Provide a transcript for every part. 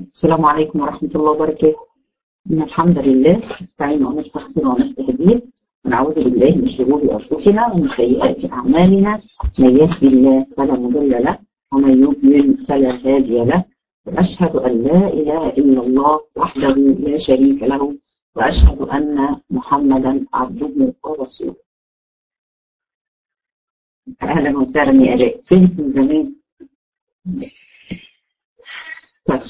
السلام عليكم ورحمة الله وبركاته إن الحمد لله نستعين ونستغفر ونستهديه ونعوذ بالله من شرور أنفسنا ومن سيئات أعمالنا من يهدي الله فلا مضل له ومن يضلل فلا هادي له وأشهد أن لا إله إلا الله وحده لا شريك له وأشهد أن محمدا عبده ورسوله أهلا وسهلا يا آلاء فين من زمان طيب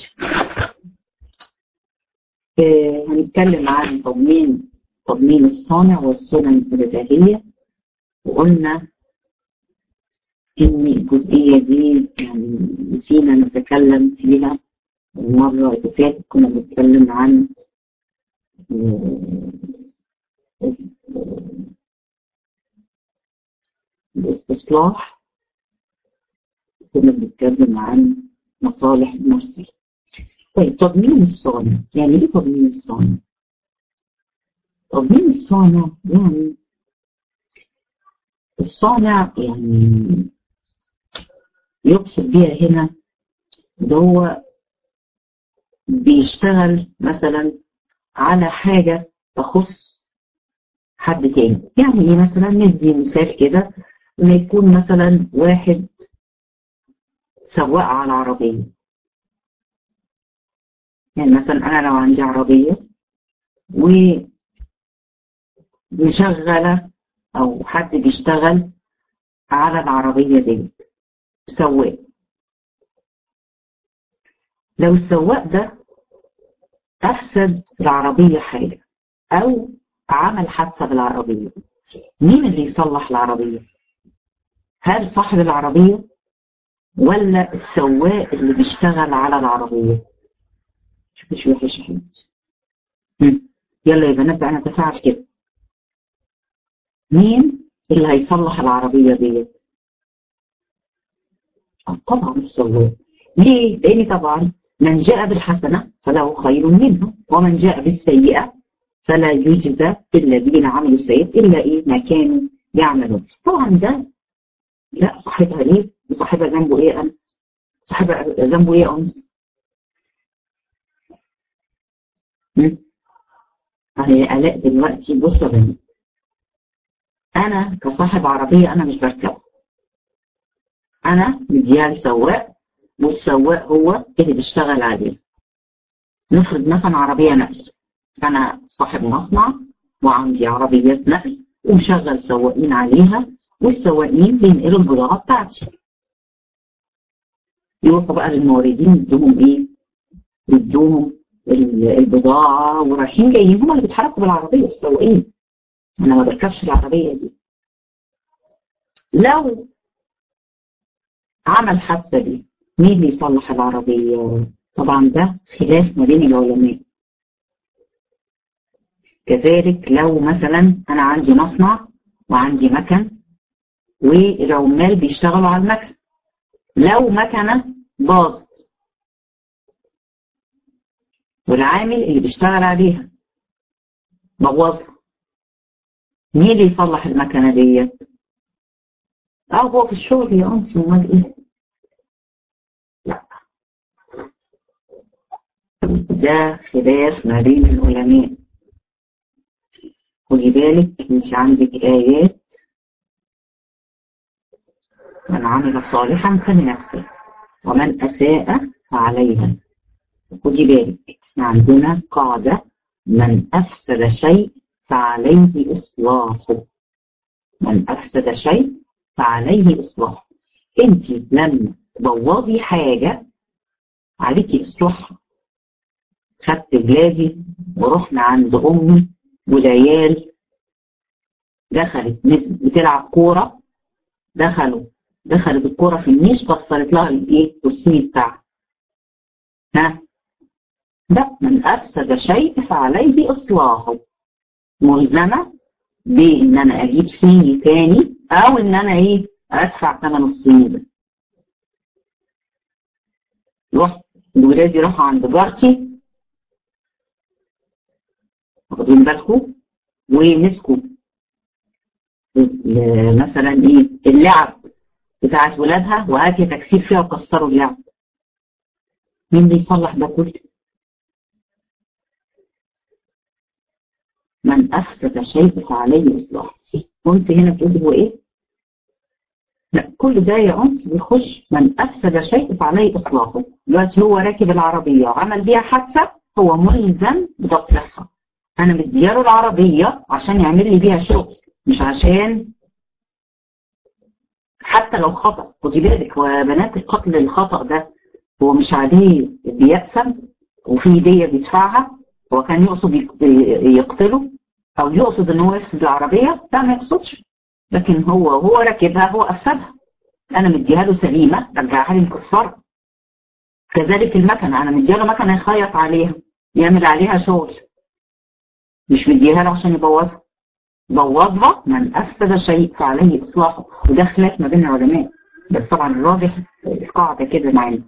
آه هنتكلم عن تضمين تضمين الصانع والسنن الإلهية وقلنا إن الجزئية دي يعني نسينا نتكلم فيها المرة اللي فاتت كنا بنتكلم عن الاستصلاح كنا بنتكلم عن مصالح المرسي طيب تضمين الصانع يعني ايه تضمين الصانع؟ تضمين الصانع يعني الصانع يعني يقصد بيها هنا ده هو بيشتغل مثلا على حاجة تخص حد تاني يعني ايه مثلا ندي مثال كده لما يكون مثلا واحد سواق على عربية يعني مثلا أنا لو عندي عربية ومشغلة أو حد بيشتغل على العربية دي سواق لو السواق ده أفسد العربية حاجة أو عمل حادثة بالعربية مين اللي يصلح العربية؟ هل صاحب العربية ولا السواق اللي بيشتغل على العربية؟ شوف مش وحش حمد يلا يا بنات بقى نتفاعل كده مين اللي هيصلح العربية ديت؟ طبعا السواق ليه؟ لأن طبعا من جاء بالحسنة فله خير منها ومن جاء بالسيئة فلا يجزى الذين عملوا السيئات إلا إيه ما كانوا يعملون طبعا ده لا صاحبها ليه وصاحبها ذنبه إيه أنت صاحبها ذنبه إيه أنس هي آلاء دلوقتي بص يا بني أنا كصاحب عربية أنا مش بركب أنا مديها لسواق والسواق هو اللي بيشتغل عليه نفرض مثلا عربية نقل أنا صاحب مصنع وعندي عربية نقل ومشغل سواقين عليها والسواقين بينقلوا البضاعة بتاعتي يروحوا بقى للموردين يدوهم إيه؟ يدوهم البضاعة ورايحين جايين هم اللي بيتحركوا بالعربية السواقين أنا ما بركبش العربية دي لو عمل حادثة دي مين اللي يصلح العربية؟ طبعا ده خلاف ما بين العلماء كذلك لو مثلا أنا عندي مصنع وعندي مكن والعمال بيشتغلوا على المكن لو مكنة باظت والعامل اللي بيشتغل عليها بوظها مين اللي يصلح المكنة ديت؟ أو هو في الشغل يا أنس أمال إيه؟ لا ده خلاف ما بين العلماء خدي بالك انت عندك آيات من عمل صالحا فلنفسه ومن أساء فعليها خدي بالك احنا عندنا قاعدة من أفسد شيء فعليه إصلاحه من أفسد شيء فعليه إصلاحه انت لما تبوظي حاجة عليكي إصلاحها خدت بلادي ورحنا عند أمي والعيال دخلت بتلعب كورة دخلوا دخلت الكورة في النيش كسرت لها الايه الصيني بتاعها ها ده من أفسد شيء فعليه إصلاحه ملزمة بإن أنا أجيب صيني تاني أو إن أنا إيه أدفع ثمن الصيني ده رحت ولادي راحوا عند جارتي واخدين بالكم ومسكوا مثلا ايه اللعب بتاعت ولادها وهاتي تكسير فيها وكسروا اللعب مين اللي يصلح ده كله؟ من أفسد شيء فعليه إصلاح أنس هنا بتقول هو إيه؟ لا كل ده يا أنس بيخش من أفسد شيء فعليه إصلاحه دلوقتي هو راكب العربية وعمل بيها حادثة هو ملزم بتصليحها أنا مدياله العربية عشان يعمل لي بيها شغل مش عشان حتى لو خطأ خدي بالك وبنات القتل الخطأ ده هو مش عليه بيأثم وفي دية بيدفعها هو كان يقصد يقتله او يقصد ان هو يفسد العربية لا ما يقصدش لكن هو هو راكبها هو افسدها انا مديها له سليمة رجعها لي مكسرة كذلك المكنة انا مديها له مكنة يخيط عليها يعمل عليها شغل مش مديها له عشان يبوظها بوظها من افسد شيء فعليه اصلاحه وده خلاف ما بين العلماء بس طبعا الراجح القاعدة كده معانا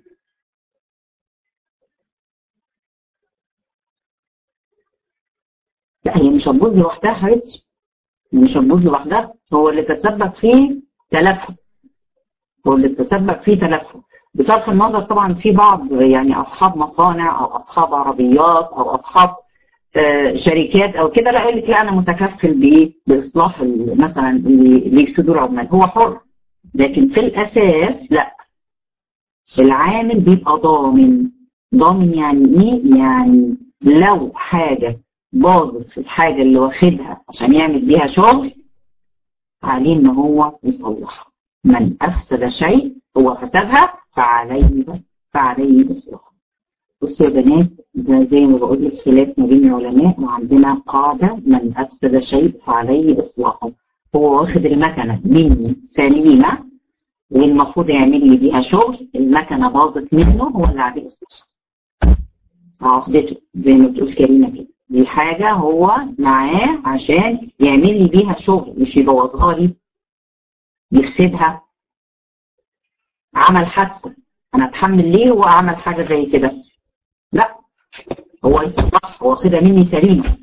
لا هي مش هتبوظ لوحدها حبيبتي مش هتبوظ لوحدها هو اللي تسبب فيه تلفه هو اللي تسبب فيه تلفه بصرف النظر طبعا في بعض يعني اصحاب مصانع او اصحاب عربيات او اصحاب آه شركات او كده لا يقول لك لا انا متكفل بايه؟ باصلاح مثلا اللي يفسدوا العمال هو حر لكن في الاساس لا العامل بيبقى ضامن ضامن يعني ايه؟ يعني لو حاجه باظت في الحاجة اللي واخدها عشان يعمل بيها شغل عليه ان هو يصلحها من افسد شيء هو فسدها فعليه فعليه اصلاحه بصوا يا بنات ده زي ما بقول لك خلاف ما بين العلماء وعندنا قاعدة من افسد شيء فعليه اصلاحه هو واخد المكنة مني سليمة والمفروض يعمل لي بيها شغل المكنة باظت منه هو اللي عليه اصلاحها عقدته زي ما بتقول كريمة كده دي حاجة هو معاه عشان يعمل لي بيها شغل مش يبوظها لي يفسدها عمل حادثة أنا أتحمل ليه هو عمل حاجة زي كده لا هو يصلح هو واخدها مني سليمة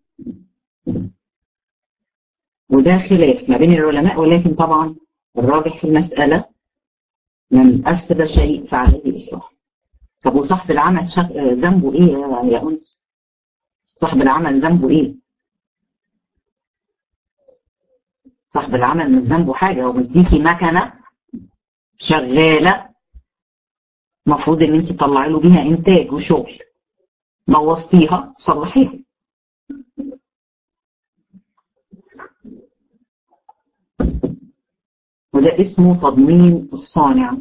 وده خلاف ما بين العلماء ولكن طبعا الراجح في المسألة من أفسد شيء فعليه إصلاح طب وصاحب العمل ذنبه إيه يا أنس؟ صاحب العمل ذنبه ايه صاحب العمل مش ذنبه حاجة هو مديكي مكنة شغالة المفروض ان انت تطلعي له بيها انتاج وشغل بوظتيها صلحيها وده اسمه تضمين الصانع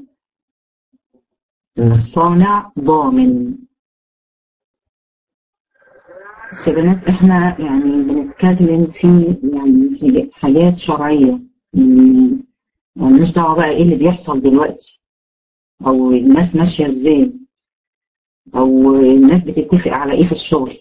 ان الصانع ضامن بس بنات احنا يعني بنتكلم في يعني في حاجات شرعية يعني مالناش دعوة بقى ايه اللي بيحصل دلوقتي او الناس ماشية ازاي او الناس بتتفق على ايه في الشغل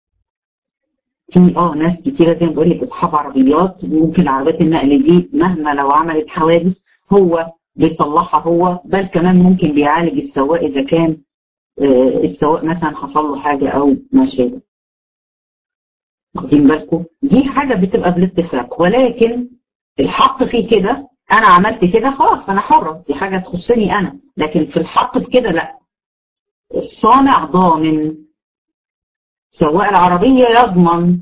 في اه ناس كتيرة زي ما بقول لك اصحاب عربيات ممكن عربيات النقل دي مهما لو عملت حوادث هو بيصلحها هو بل كمان ممكن بيعالج السواق اذا كان آه السواق مثلا حصل له حاجة او ما شابه واخدين بالكم دي حاجة بتبقى بالاتفاق ولكن الحق في كده انا عملت كده خلاص انا حرة دي حاجة تخصني انا لكن في الحق في كده لا الصانع ضامن سواء العربية يضمن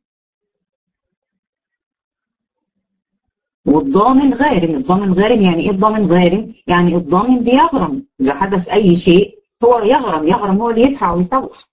والضامن غارم الضامن غارم يعني ايه الضامن غارم يعني الضامن بيغرم اذا حدث اي شيء هو يغرم يغرم هو اللي يدفع ويصلح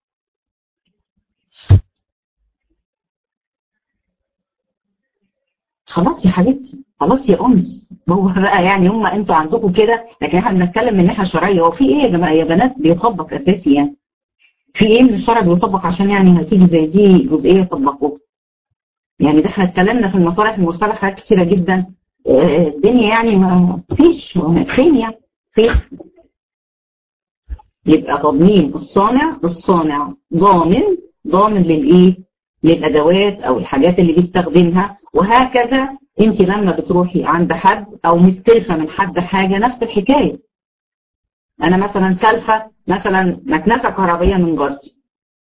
خلاص يا حبيبتي خلاص يا انس هو بقى يعني هم انتوا عندكم كده لكن احنا بنتكلم من ناحيه شرعيه هو في ايه يا جماعه يا بنات بيطبق اساسي يعني في ايه من الشرع بيطبق عشان يعني هتيجي زي دي جزئيه طبقوها يعني ده احنا اتكلمنا في المصالح المرسله حاجات كتيره جدا الدنيا يعني ما فيش فين يعني فين يبقى تضمين الصانع الصانع ضامن ضامن للايه للادوات او الحاجات اللي بيستخدمها وهكذا انت لما بتروحي عند حد او مستلفه من حد حاجه نفس الحكايه انا مثلا سالفه مثلا مكنسه كهربائيه من جارتي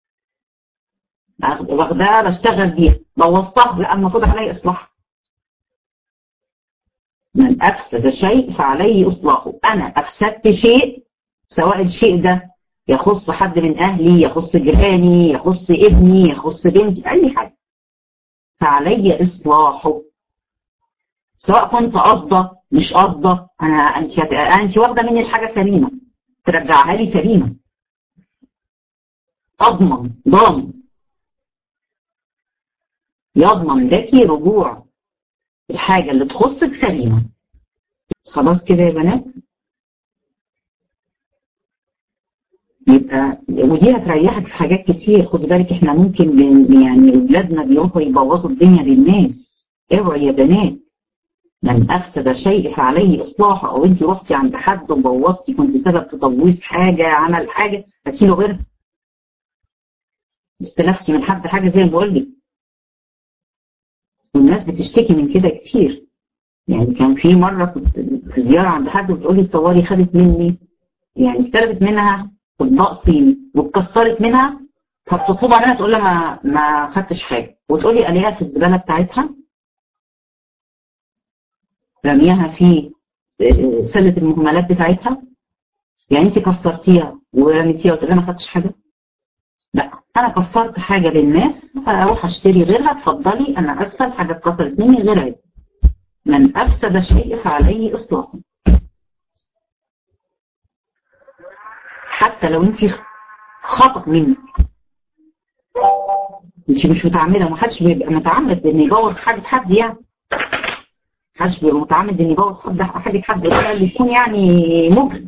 واخداها بشتغل بيها بوظتها لا المفروض علي اصلاحها من افسد شيء فعليه اصلاحه انا افسدت شيء سواء الشيء ده يخص حد من اهلي يخص جيراني يخص ابني يخص بنتي اي حاجه فعلي إصلاحه سواء كنت قصده مش قصده أنا أنت هت... أنت واخدة مني الحاجة سليمة ترجعها لي سليمة أضمن ضامن يضمن لك رجوع الحاجة اللي تخصك سليمة خلاص كده يا بنات يبقى ودي هتريحك في حاجات كتير خدي بالك احنا ممكن بن يعني اولادنا بيروحوا يبوظوا الدنيا للناس اوعي يا بنات من افسد شيء فعليه اصلاحه او انت رحتي عند حد وبوظتي كنت سبب في تبويظ حاجه عمل حاجه هتشيله غيرها استلفتي من حد حاجه زي ما بقول لك والناس بتشتكي من كده كتير يعني كان في مره كنت في زياره عند حد بتقول لي تصوري خدت مني يعني استلفت منها اطباق صيني واتكسرت منها فبتطلب عليها تقول لها ما ما خدتش حاجه وتقول لي الاقيها في الزباله بتاعتها رميها في سله المهملات بتاعتها يعني انت كسرتيها ورميتيها وتقول لها ما خدتش حاجه لا انا كسرت حاجه للناس اروح اشتري غيرها اتفضلي انا اسفه الحاجه اتكسرت مني غيرها من افسد شيء فعليه اصلاحه حتى لو انت خطأ منك انت مش متعمده ومحدش بيبقى متعمد ان يبوظ حاجه حد يعني محدش بيبقى متعمد ان يبوظ حد حاجه حد الا اللي يكون يعني مجرم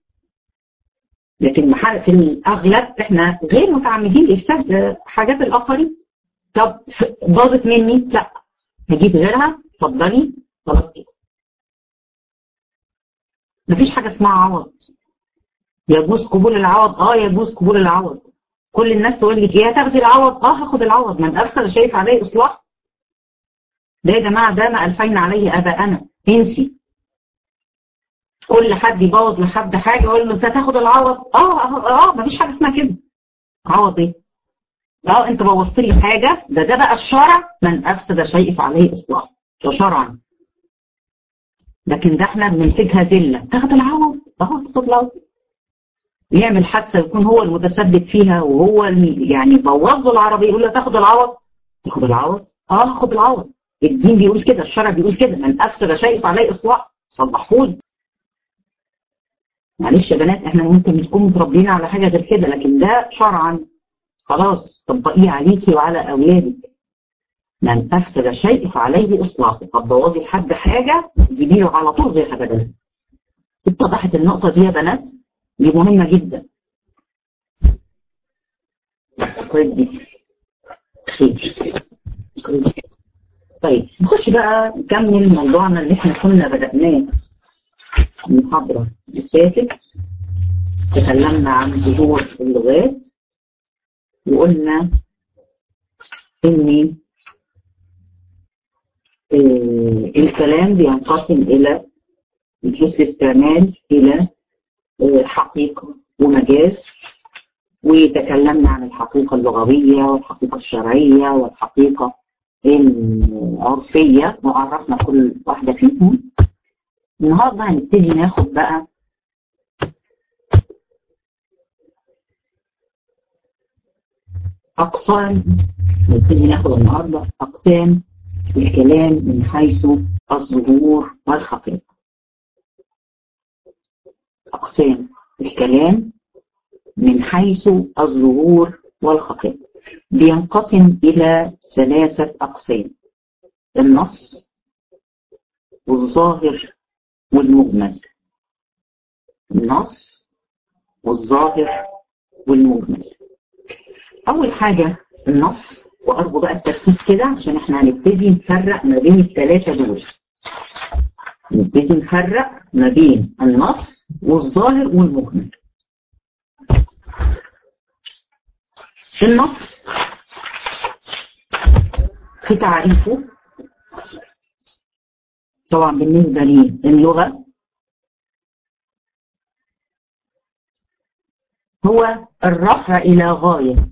لكن في الاغلب احنا غير متعمدين لافساد حاجات الاخرين طب باظت مني لا هجيب غيرها اتفضلي خلاص كده مفيش حاجه اسمها عوض يجوز قبول العوض اه يجوز قبول العوض كل الناس تقول لك ايه هتاخدي العوض اه هاخد العوض من افسد شايف عليه اصلاح ده يا جماعه ده ما الفين عليه اباءنا انسي كل حد يبوظ لحد حاجه يقول له انت هتاخد العوض اه اه, آه مفيش حاجه اسمها كده عوض ايه اه انت بوظت لي حاجه ده ده بقى الشرع من افسد شيء فعليه اصلاح ده شرعا لكن ده احنا بننتجها ذله تاخد العوض اه تاخد العوض يعمل حادثه يكون هو المتسبب فيها وهو اللي يعني بوظ له العربيه يقول له تاخد العوض تاخد العوض اه هاخد العوض الدين بيقول كده الشرع بيقول كده من افسد شيء فعليه اصلاح صلحهولي معلش يا بنات احنا ممكن نكون متربيين على حاجه غير كده لكن ده شرعا خلاص طبقيه عليكي وعلى اولادك من افسد شيء فعليه اصلاحه طب بوظي لحد حاجه جيبي له على طول غيرها بدل اتضحت النقطه دي يا بنات دي مهمه جدا كويس جدا خير كويس طيب نخش بقى نكمل موضوعنا اللي احنا كنا بدأناه المحاضرة اللي فاتت تكلمنا عن ظهور اللغات وقلنا ان آه الكلام بينقسم الى من حيث الاستعمال الى آه حقيقة ومجاز وتكلمنا عن الحقيقة اللغوية والحقيقة الشرعية والحقيقة العرفية وعرفنا كل واحدة فيهم النهاردة هنبتدي ناخد بقى أقسام نبتدي ناخد النهاردة أقسام الكلام من حيث الظهور والحقيقة أقسام الكلام من حيث الظهور والحقيقة بينقسم إلى ثلاثة أقسام النص والظاهر والمجمل النص والظاهر والمجمل أول حاجة النص وأرجو بقى التركيز كده عشان احنا هنبتدي نفرق ما بين الثلاثة دول نبتدي نفرق ما بين النص والظاهر والمجمل النص في تعريفه طبعا بالنسبة للغة هو الرفع إلى غاية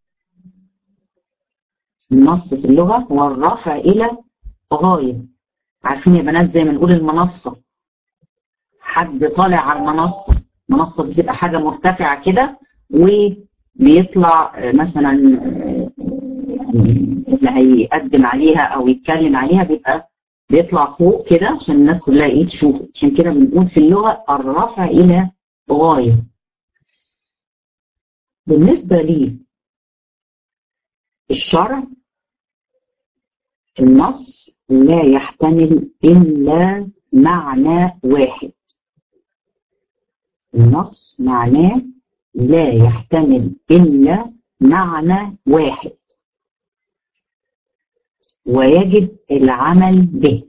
النص في اللغة هو الرفع إلى غاية عارفين يا بنات زي ما نقول المنصة حد طالع على المنصة المنصة بتبقى حاجة مرتفعة كده وبيطلع مثلا اللي هيقدم عليها او يتكلم عليها بيبقى بيطلع فوق كده عشان الناس كلها ايه تشوفه عشان كده بنقول في اللغه الرفع الى غايه بالنسبه لي الشرع النص لا يحتمل الا معنى واحد النص معناه لا يحتمل الا معنى واحد ويجب العمل به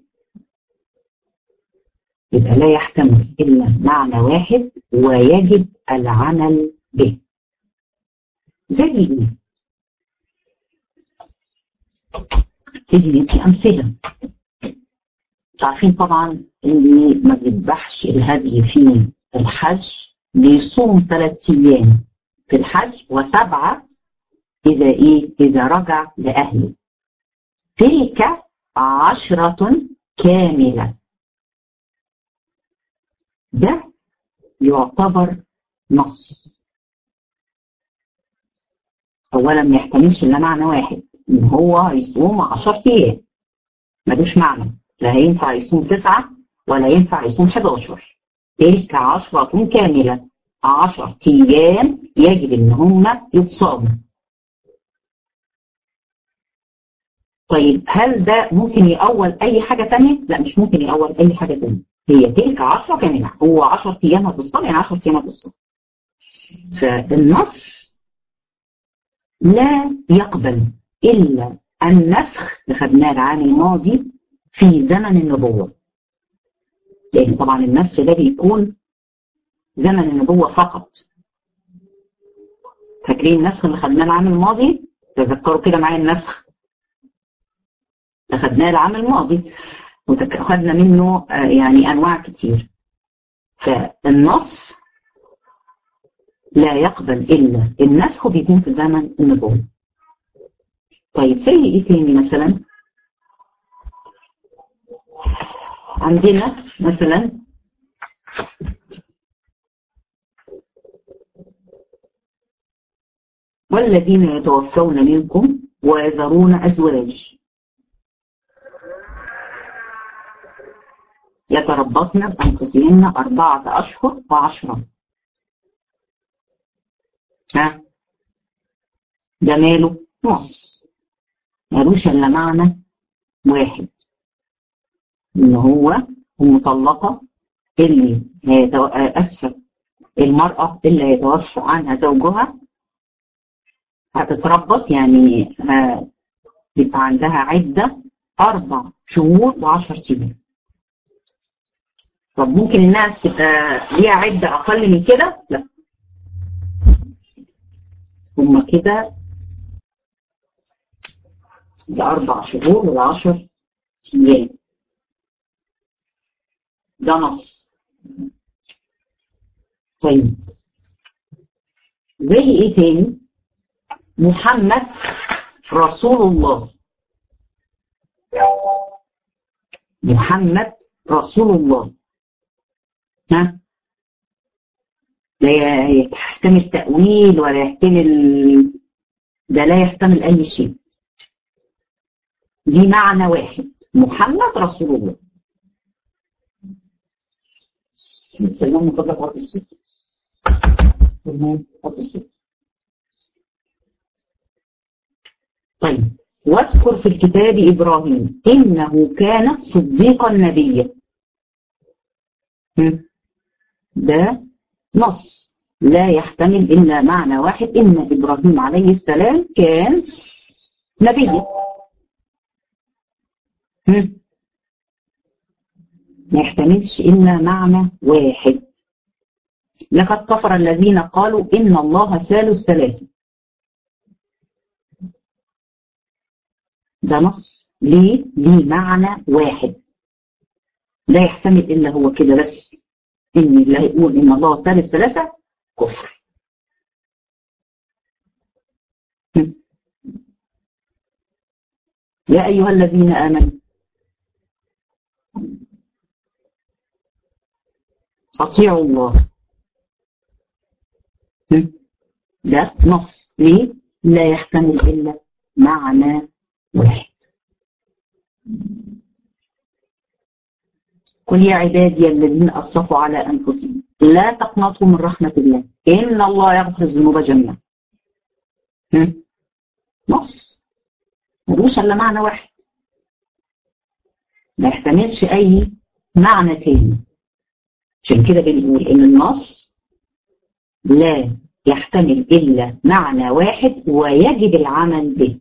يبقى لا يحتمل إلا معنى واحد ويجب العمل به زي ايه؟ تيجي ندي أمثلة عارفين طبعا اللي ما بيذبحش الهدي في الحج بيصوم ثلاث أيام في الحج وسبعة إذا إيه؟ إذا رجع لأهله تلك عشرة كاملة ده يعتبر نص أولا ما يحتملش إلا معنى واحد إن هو يصوم 10 أيام ملوش معنى لا ينفع يصوم تسعة ولا ينفع يصوم 11 تلك عشرة كاملة 10 أيام يجب إن هم يتصاموا طيب هل ده ممكن يأول أي حاجة تانية؟ لا مش ممكن يأول أي حاجة تانية هي تلك 10 كاملة هو 10 أيام هتصوم يعني 10 أيام هتصوم فالنص لا يقبل إلا النسخ اللي خدناه العام الماضي في زمن النبوة لأن طبعا النسخ ده بيكون زمن النبوة فقط فاكرين النسخ اللي خدناه العام الماضي تذكروا كده معايا النسخ أخذناه العام الماضي وخدنا منه يعني أنواع كتير فالنص لا يقبل إلا النسخ بيكون في زمن النبوة طيب زي إيه تاني مثلا عندنا مثلا والذين يتوفون منكم ويذرون أزواج يتربصن بأنفسهن أربعة أشهر وعشرة ها ده ماله نص مالوش إلا معنى واحد إن هو المطلقة اللي هيتو... أسفة المرأة اللي هيتوفى عنها زوجها هتتربص يعني يبقى عندها عدة أربع شهور وعشر أيام طب ممكن انها تبقى ليها عده اقل من كده؟ لا. هما كده بأربع شهور وعشر أيام. ده نص. طيب زي ايه تاني؟ محمد رسول الله. محمد رسول الله. ها لا يحتمل تأويل ولا يحتمل ده لا يحتمل أي شيء دي معنى واحد محمد رسول الله سلام من فضلك وقت الصوت وقت الصوت طيب واذكر في الكتاب إبراهيم إنه كان صديقا نبيا ده نص لا يحتمل إلا معنى واحد إن إبراهيم عليه السلام كان نبيا ما يحتملش إلا معنى واحد لقد كفر الذين قالوا إن الله ثالث ثلاثة ده نص ليه؟ ليه معنى واحد لا يحتمل إلا هو كده بس إن اللي هيقول إن الله ثالث ثلاثة كفر يا أيها الذين آمنوا أطيعوا الله ده نص ليه؟ لا يحتمل إلا معنى واحد قل يا عبادي الذين أسرفوا على أنفسهم لا تقنطوا من رحمة الله إن الله يغفر الذنوب جميعا نص ملوش إلا معنى واحد ما يحتملش أي معنى تاني عشان كده بنقول إن النص لا يحتمل إلا معنى واحد ويجب العمل به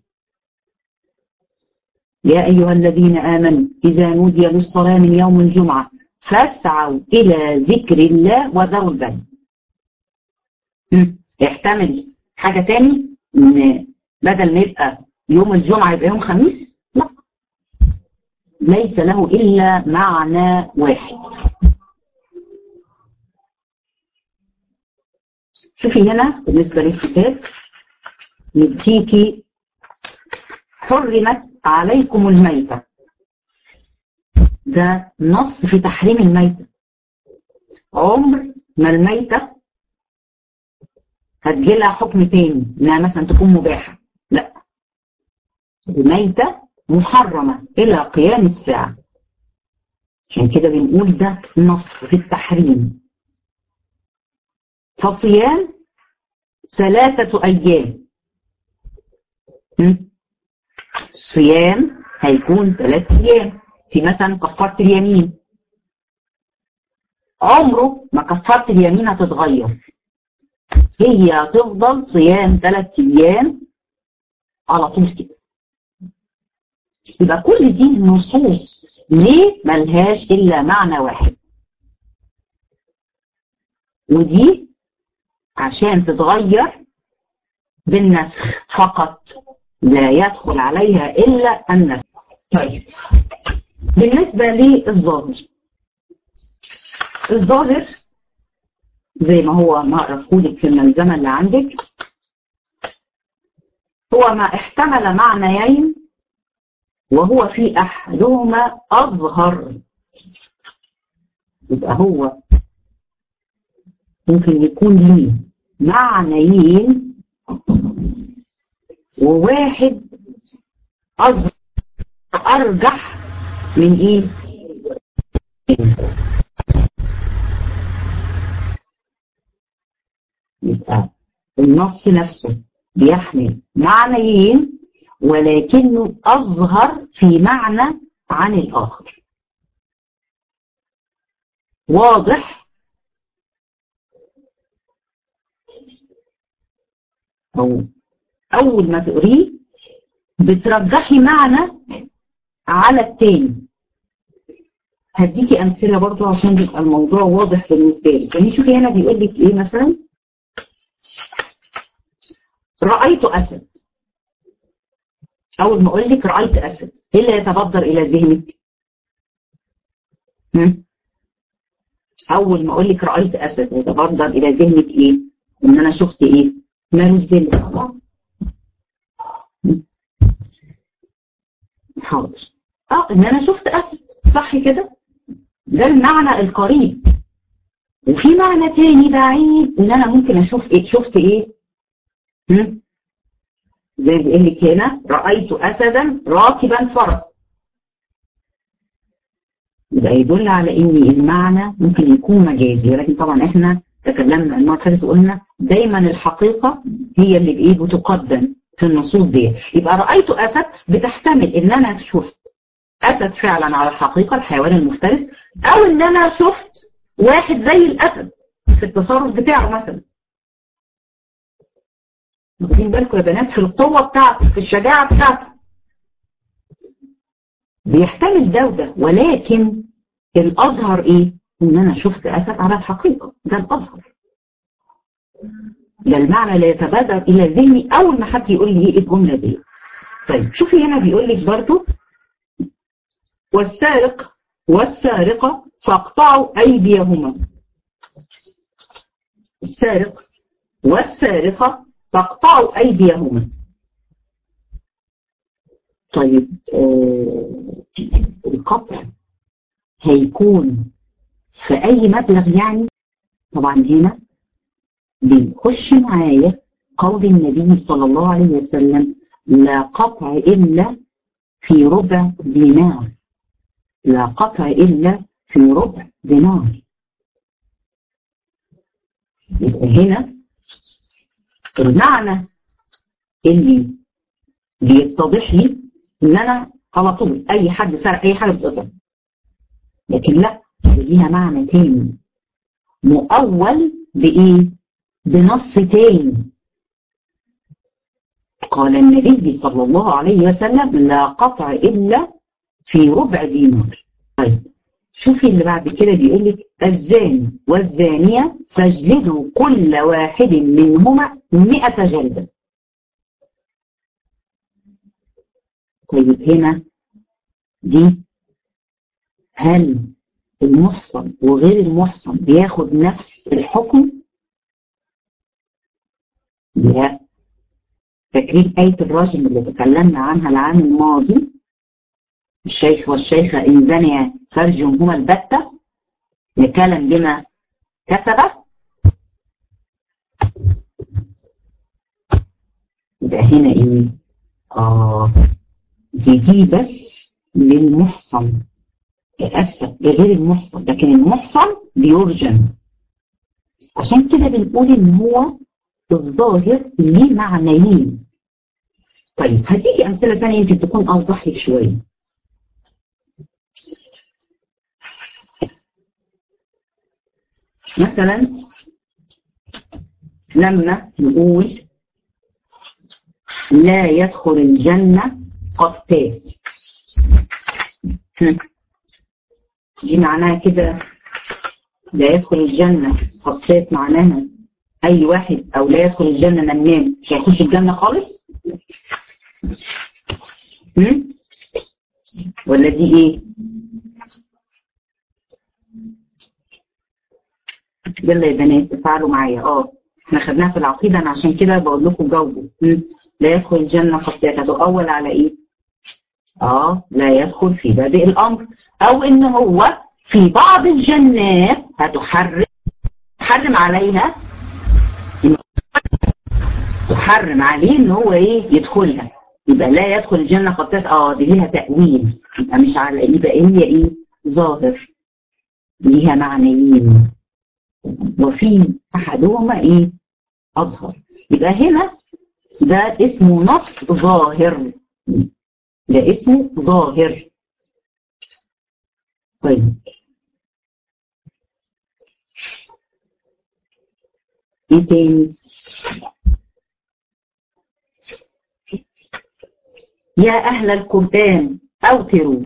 يا أيها الذين آمنوا إذا نودي للصلاة من يوم الجمعة فاسعوا إلى ذكر الله وذروا البيع يحتمل حاجة تاني إن بدل ما يبقى يوم الجمعة يبقى يوم خميس لا ليس له إلا معنى واحد شوفي هنا بالنسبة للكتاب نديكي حرمت عليكم الميتة ده نص في تحريم الميتة عمر ما الميتة هتجيلها حكم تاني انها مثلا تكون مباحة لا الميتة محرمة الى قيام الساعة عشان كده بنقول ده نص في التحريم فصيام ثلاثة أيام الصيام هيكون ثلاث أيام في مثلا كفارة اليمين عمره ما كفارة اليمين هتتغير هي هتفضل صيام ثلاث أيام على طول كده يبقى كل دي نصوص ليه ملهاش إلا معنى واحد ودي عشان تتغير بالنسخ فقط لا يدخل عليها إلا النسخ طيب بالنسبة للظاهر الظاهر زي ما هو معرفهولك في الملزمة اللي عندك هو ما احتمل معنيين وهو في أحدهما أظهر يبقى هو ممكن يكون ليه معنيين وواحد أظهر أرجح من إيه؟ يبقى النص نفسه بيحمل معنيين ولكنه أظهر في معنى عن الآخر واضح أو أول ما تقريه بترجحي معنى على التاني هديكي أمثلة برضو عشان يبقى الموضوع واضح بالنسبة لك يعني شوفي هنا بيقول لك إيه مثلا رأيت أسد أول ما أقول لك رأيت أسد إيه اللي يتبادر إلى ذهنك؟ أول ما أقول لك رأيت أسد يتبادر إلى ذهنك إيه؟ إن أنا شفت إيه؟ ماله الذل حاضر اه ان انا شفت اسد صح كده ده المعنى القريب وفي معنى تاني بعيد ان انا ممكن اشوف ايه شفت ايه هم؟ زي ما بيقول لك هنا رايت اسدا راكبا فرس يبقى يدل على ان المعنى ممكن يكون مجازي ولكن طبعا احنا تكلمنا المره اللي فاتت وقلنا دايما الحقيقه هي اللي بايه بتقدم في النصوص دي يبقى رأيت أسد بتحتمل إن أنا شفت أسد فعلا على الحقيقة الحيوان المفترس أو إن أنا شفت واحد زي الأسد في التصرف بتاعه مثلا واخدين بالكم يا بنات في القوة بتاعته في الشجاعة بتاعته بيحتمل ده وده ولكن الأظهر إيه؟ إن أنا شفت أسد على الحقيقة ده الأظهر ده المعنى لا يتبادر الى ذهني اول ما حد يقول لي ايه الجمله دي طيب شوفي هنا بيقول لك برضو والسارق والسارقه فاقطعوا ايديهما السارق والسارقه فاقطعوا ايديهما طيب آه القطع هيكون في اي مبلغ يعني طبعا هنا بيخش معايا قول النبي صلى الله عليه وسلم لا قطع إلا في ربع دينار لا قطع إلا في ربع دينار يبقى هنا المعنى اللي بيتضح لي ان انا على طول اي حد سرق اي حاجه بتقطع لكن لا ليها معنى تاني مؤول بايه بنص تاني قال النبي صلى الله عليه وسلم لا قطع الا في ربع دينار طيب شوفي اللي بعد كده بيقول لك الزاني والزانية فاجلدوا كل واحد منهما مئة جلدة طيب هنا دي هل المحصن وغير المحصن بياخد نفس الحكم؟ لا فاكرين آية الرجم اللي تكلمنا عنها العام الماضي الشيخ والشيخة إن زنيا فرجهما البتة نكالا بما كسب يبقى هنا إيه؟ آه دي دي بس للمحصن للأسف غير المحصن لكن المحصن بيرجم عشان كده بنقول إن هو الظاهر ليه معنيين طيب هديكي أمثلة ثانية يمكن تكون أوضح لك شوية مثلا لما نقول لا يدخل الجنة قتال دي معناها كده لا يدخل الجنة قتات معناها أي واحد أو لا يدخل الجنة نمام مش هيخش الجنة خالص هم؟ ولا دي إيه؟ يلا يا بنات تفاعلوا معايا اه احنا خدناها في العقيدة انا عشان كده بقول لكم جاوبوا لا يدخل الجنة خطيئة هتؤول على ايه؟ اه لا يدخل في بادئ الامر او ان هو في بعض الجنات هتحرم تحرم عليها تحرم عليه ان هو ايه يدخلها يبقى لا يدخل الجنة خطيئة اه دي ليها تأويل يبقى مش على يبقى هي ايه ظاهر ليها معنيين وفي احدهما ايه اظهر يبقى هنا ده اسمه نص ظاهر ده اسمه ظاهر طيب ايه تاني يا اهل القرآن اوتروا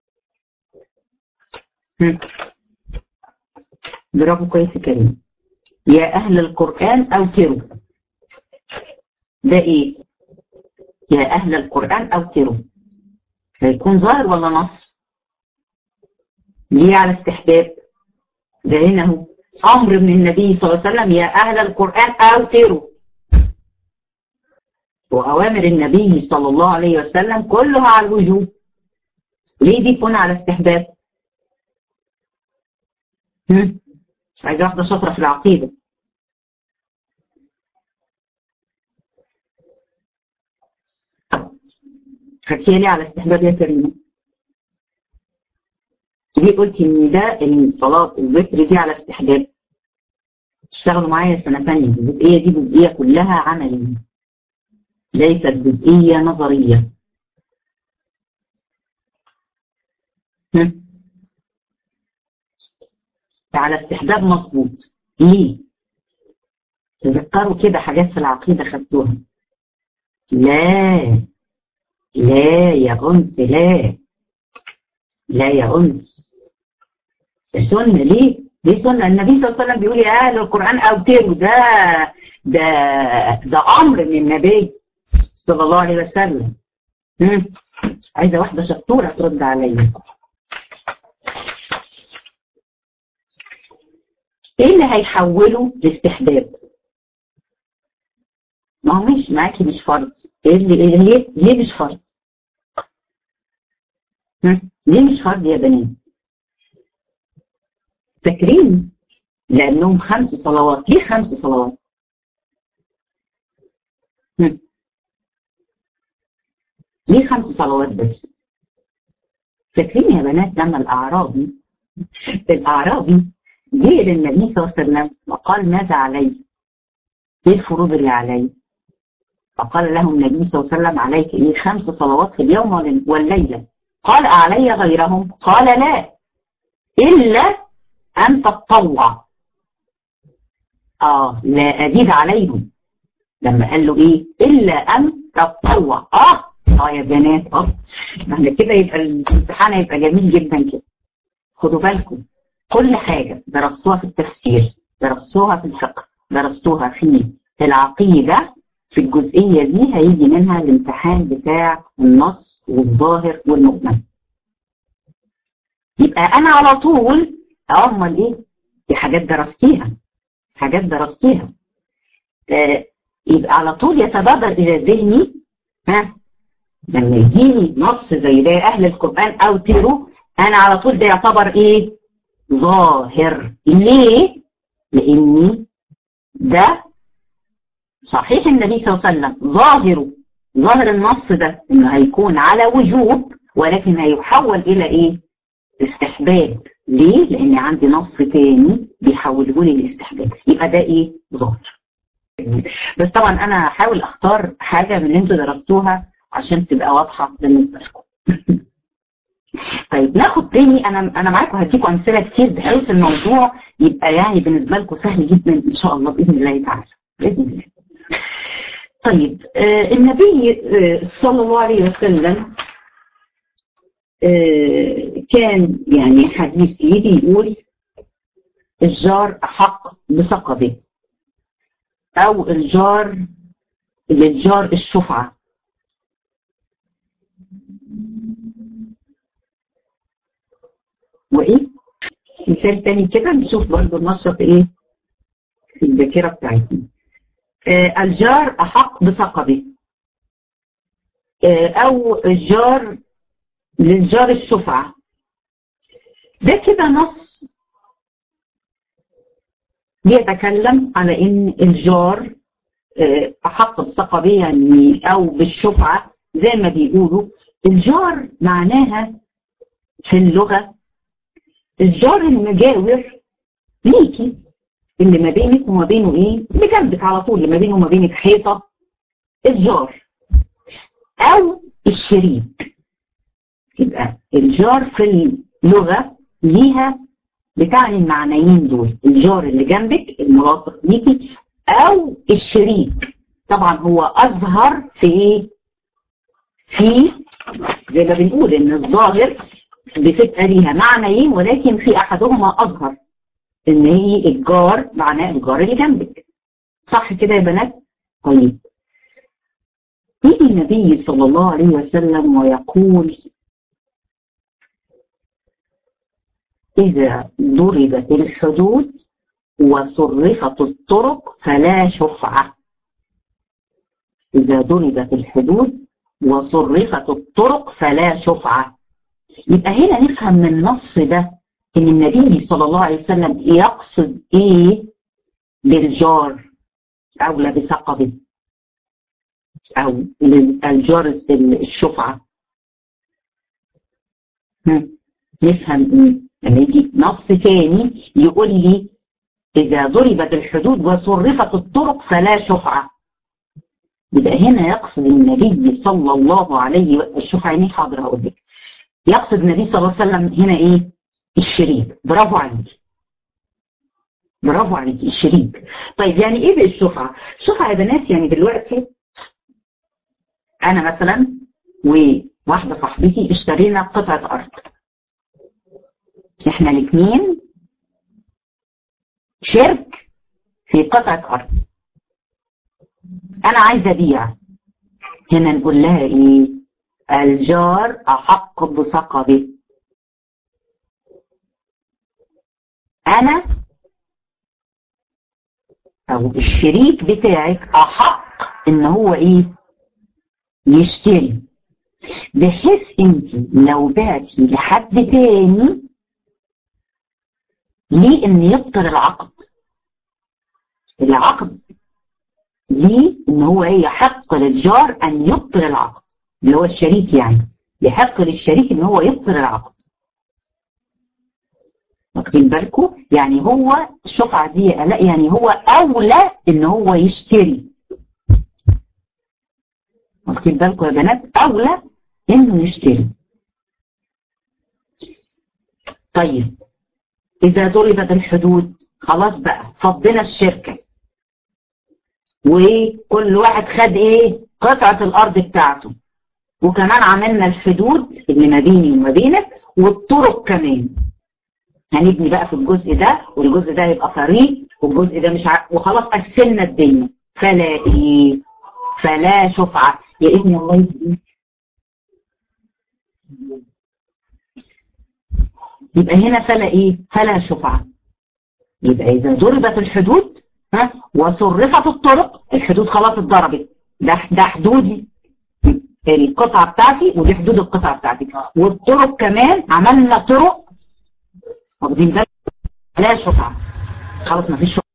برافو كويس يا كريم يا أهل القرآن أوتروا ده إيه؟ يا أهل القرآن أوتروا هيكون ظاهر ولا نص؟ ليه على استحباب؟ ده هنا هو أمر من النبي صلى الله عليه وسلم يا أهل القرآن أوتروا وأوامر النبي صلى الله عليه وسلم كلها على الوجوب ليه دي تكون على استحباب؟ هم؟ عايزة واحدة شاطرة في العقيدة خدتيها ليه على استحباب يا كريمة؟ ليه قلتي ان ده الصلاة الوتر دي على استحباب؟ اشتغلوا معايا سنة ثانية الجزئية دي جزئية كلها عملي ليست جزئية نظرية هم؟ على استحباب مظبوط ليه؟ تذكروا كده حاجات في العقيدة خدتوها لا لا يا أنس لا لا يا أنس السنة ليه؟ ليه سنة النبي صلى الله عليه وسلم بيقول يا أهل القرآن أوتروا ده ده ده أمر من النبي صلى الله عليه وسلم مم. عايزة واحدة شطورة ترد عليا ايه اللي هيحوله لاستحباب ما هو مش معاكي مش فرض ايه اللي إيه ليه ليه مش فرض هم؟ ليه مش فرض يا بنات فاكرين لانهم خمس صلوات ليه خمس صلوات هم؟ ليه خمس صلوات بس فاكرين يا بنات لما الاعرابي الاعرابي جه للنبي صلى الله عليه وسلم وقال ماذا علي؟ ايه الفروض اللي علي؟ فقال له النبي صلى الله عليه وسلم عليك ايه خمس صلوات في اليوم والليله قال أعلي غيرهم قال لا إلا أن تتطوع آه لا أزيد عليهم لما قال له إيه إلا أن تتطوع آه آه يا بنات آه احنا كده يبقى الامتحان هيبقى جميل جدا كده خدوا بالكم كل حاجة درستوها في التفسير درستوها في الفقه درستوها في العقيدة في الجزئية دي هيجي منها الامتحان بتاع النص والظاهر والمؤمن يبقى انا على طول امال ايه دي حاجات درستيها حاجات درستيها آه يبقى على طول يتبادر الى ذهني ها لما يجيني نص زي ده اهل القران او تيرو انا على طول ده يعتبر ايه ظاهر ليه لاني ده صحيح النبي صلى الله عليه وسلم ظاهره ظاهر النص ده انه هيكون على وجوب ولكن هيحول الى ايه استحباب ليه لان عندي نص تاني بيحوله لي الاستحباب يبقى ده ايه ظاهر بس طبعا انا هحاول اختار حاجه من اللي انتوا درستوها عشان تبقى واضحه بالنسبه لكم طيب ناخد تاني انا انا معاكم هديكم امثله كتير بحيث الموضوع يبقى يعني بالنسبه لكم سهل جدا ان شاء الله باذن الله تعالى باذن الله طيب آه النبي آه صلى الله عليه وسلم آه كان يعني حديث ليه بيقول الجار أحق بثقبه أو الجار للجار الشفعة وإيه؟ مثال تاني كده نشوف برضه النشط إيه في الذاكرة بتاعتنا آه الجار أحق بثقبه آه أو الجار للجار الشفعة ده كده نص بيتكلم على ان الجار احق بثقبه يعني او بالشفعه زي ما بيقولوا الجار معناها في اللغه الجار المجاور ليكي اللي ما بينك وما بينه ايه بجنبك على طول اللي ما بينه وما بينك حيطه الجار او الشريك يبقى الجار في اللغه ليها بتعني المعنيين دول الجار اللي جنبك الملاصق ليكي او الشريك طبعا هو اظهر في ايه في زي ما بنقول ان الظاهر بتبقى ليها معنيين ولكن في احدهما اظهر ان هي الجار معناه الجار اللي جنبك صح كده يا بنات طيب يجي النبي صلى الله عليه وسلم ويقول إذا ضربت الحدود وصرفت الطرق فلا شفعة إذا ضربت الحدود وصرفت الطرق فلا شفعة يبقى هنا نفهم من النص ده إن النبي صلى الله عليه وسلم يقصد إيه بالجار أو لا بثقبه أو الجار الشفعة نفهم إيه لما يجي نص تاني يقول لي إذا ضربت الحدود وصرفت الطرق فلا شفعة يبقى هنا يقصد النبي صلى الله عليه وسلم الشفعة يعني حاضر هقول لك يقصد النبي صلى الله عليه وسلم هنا إيه؟ الشريك برافو عليك برافو عليك الشريك طيب يعني إيه بالشفعة؟ الشفعة يا بنات يعني دلوقتي أنا مثلا وواحدة صاحبتي اشترينا قطعة أرض احنا الاثنين شرك في قطعة أرض أنا عايزة أبيع هنا نقول لها إيه الجار أحق بثقبه أنا أو الشريك بتاعك أحق إن هو إيه يشتري بحيث أنت لو بعتي لحد تاني ليه ان يبطل العقد العقد ليه ان هو ايه يحق للجار ان يبطل العقد اللي هو الشريك يعني يحق للشريك ان هو يبطل العقد واخدين بالكم يعني هو الشفعة دي لا يعني هو اولى ان هو يشتري واخدين بالكم يا بنات اولى انه يشتري طيب اذا ضربت الحدود خلاص بقى فضينا الشركه وكل واحد خد ايه قطعه الارض بتاعته وكمان عملنا الحدود اللي ما بيني وما بينك والطرق كمان هنبني بقى في الجزء ده والجزء ده يبقى طريق والجزء ده مش ع... وخلاص قسمنا الدنيا فلا ايه فلا شفعة يا ابني الله يهديك يبقى هنا فلا ايه فلا شفعة يبقى اذا ضربت الحدود ها وصرفت الطرق الحدود خلاص اتضربت ده ده حدودي القطعة بتاعتي ودي حدود القطعة بتاعتي والطرق كمان عملنا طرق واخدين بالك لا شفعة خلاص مفيش شفعة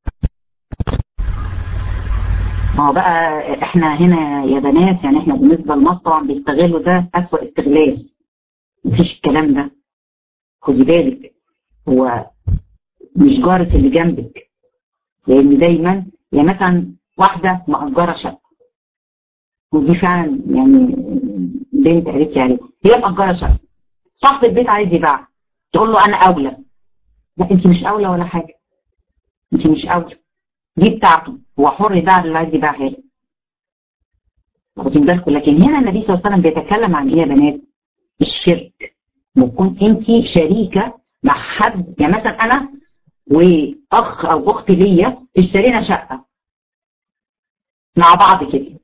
ما هو بقى احنا هنا يا بنات يعني احنا بالنسبة لمصر طبعا بيستغلوا ده أسوأ استغلال مفيش الكلام ده خدي بالك هو مش جارك اللي جنبك لان دايما يعني مثلا واحده مأجره شقه ودي فعلا يعني بنت قالت لي عليها هي مأجره شقه صاحب البيت عايز يبيعها تقول له انا اولى لا انت مش اولى ولا حاجه انت مش اولى دي بتاعته هو حر يبيع اللي عايز يبيعها له واخدين بالكم لكن هنا النبي صلى الله عليه وسلم بيتكلم عن ايه يا بنات؟ الشرك بتكون انت شريكه مع حد يعني مثلا انا واخ او اخت ليا اشترينا شقه مع بعض كده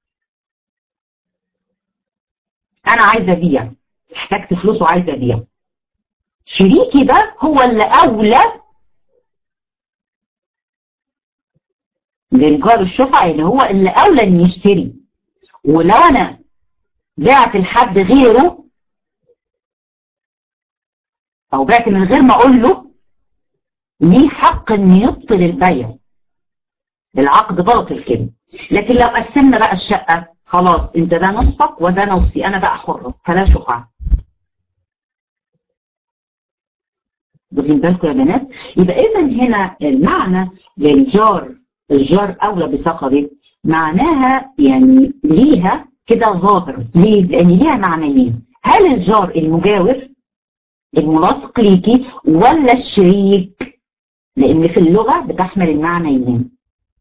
انا عايزه ابيع احتجت فلوس وعايزه ابيع شريكي ده هو اللي اولى للجار الشفعة اللي هو اللي اولى ان يشتري ولو انا بعت لحد غيره او بعت من غير ما اقول له ليه حق ان يبطل البيع العقد باطل كده لكن لو قسمنا بقى الشقه خلاص انت ده نصك وده نصي انا بقى حره فلا شفعه واخدين بالكم يا بنات يبقى اذا هنا المعنى للجار الجار اولى بثقبه معناها يعني ليها كده ظاهر ليه؟ لان ليها معنيين هل الجار المجاور الملاصق ليكي ولا الشريك لان في اللغه بتحمل المعنيين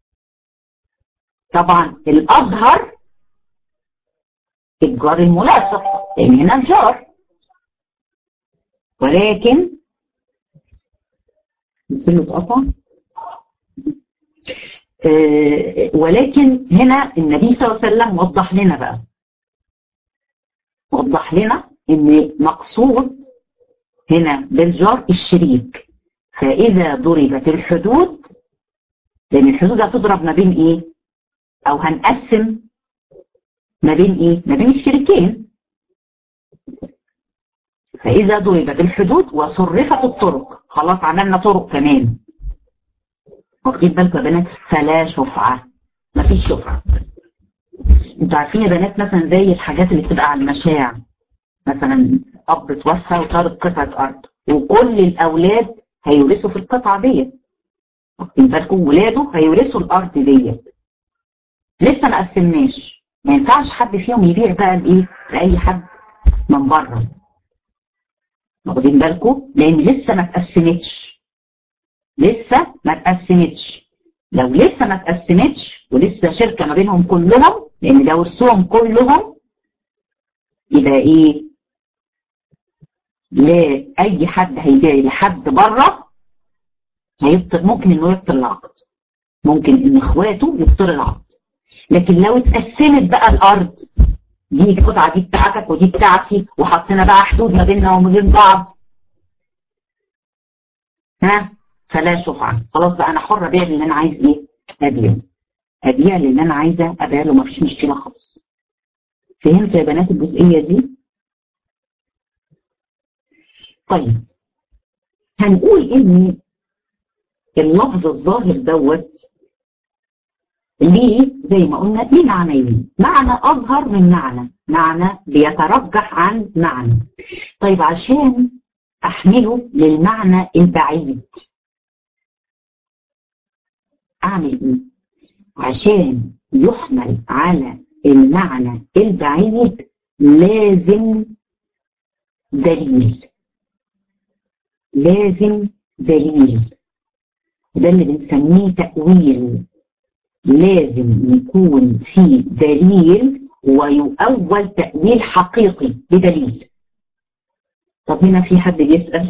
طبعا الاظهر الجار الملاصق لان هنا الجار ولكن السلم اتقطع آه ولكن هنا النبي صلى الله عليه وسلم وضح لنا بقى وضح لنا ان مقصود هنا بالجار الشريك فإذا ضربت الحدود لأن الحدود هتضرب ما بين إيه؟ أو هنقسم ما بين إيه؟ ما بين الشريكين فإذا ضربت الحدود وصرفت الطرق خلاص عملنا طرق كمان واخدين بالكم يا بنات فلا شفعة مفيش شفعة انتوا عارفين يا بنات مثلا زي الحاجات اللي بتبقى على المشاع مثلا اب توفى وترك قطعه ارض وكل الاولاد هيورثوا في القطعه ديت واخدين بالكم ولاده هيورثوا الارض ديت لسه ما قسمناش ما ينفعش حد فيهم يبيع بقى لايه لاي حد من بره واخدين بالكم لان لسه ما اتقسمتش لسه ما اتقسمتش لو لسه ما اتقسمتش ولسه شركه ما بينهم كلهم لان ده ورثهم كلهم يبقى ايه لا اي حد هيبيع لحد بره هيبطل ممكن انه يبطل العقد ممكن ان اخواته يبطل العقد لكن لو اتقسمت بقى الارض دي القطعه دي بتاعتك ودي بتاعتي وحطينا بقى حدود ما بيننا وما بين بعض ها فلا شفعه خلاص بقى انا حره ابيع اللي انا عايز ايه ابيع ابيع اللي انا عايزه ابيع له مفيش مشكله خالص فهمت يا بنات الجزئيه دي طيب هنقول ان اللفظ الظاهر دوت ليه زي ما قلنا ليه معنيين معنى أظهر من معنى معنى بيترجح عن معنى طيب عشان أحمله للمعنى البعيد أعمل إيه؟ عشان يحمل على المعنى البعيد لازم دليل لازم دليل ده اللي بنسميه تأويل لازم يكون في دليل ويؤول تأويل حقيقي بدليل طب هنا في حد بيسأل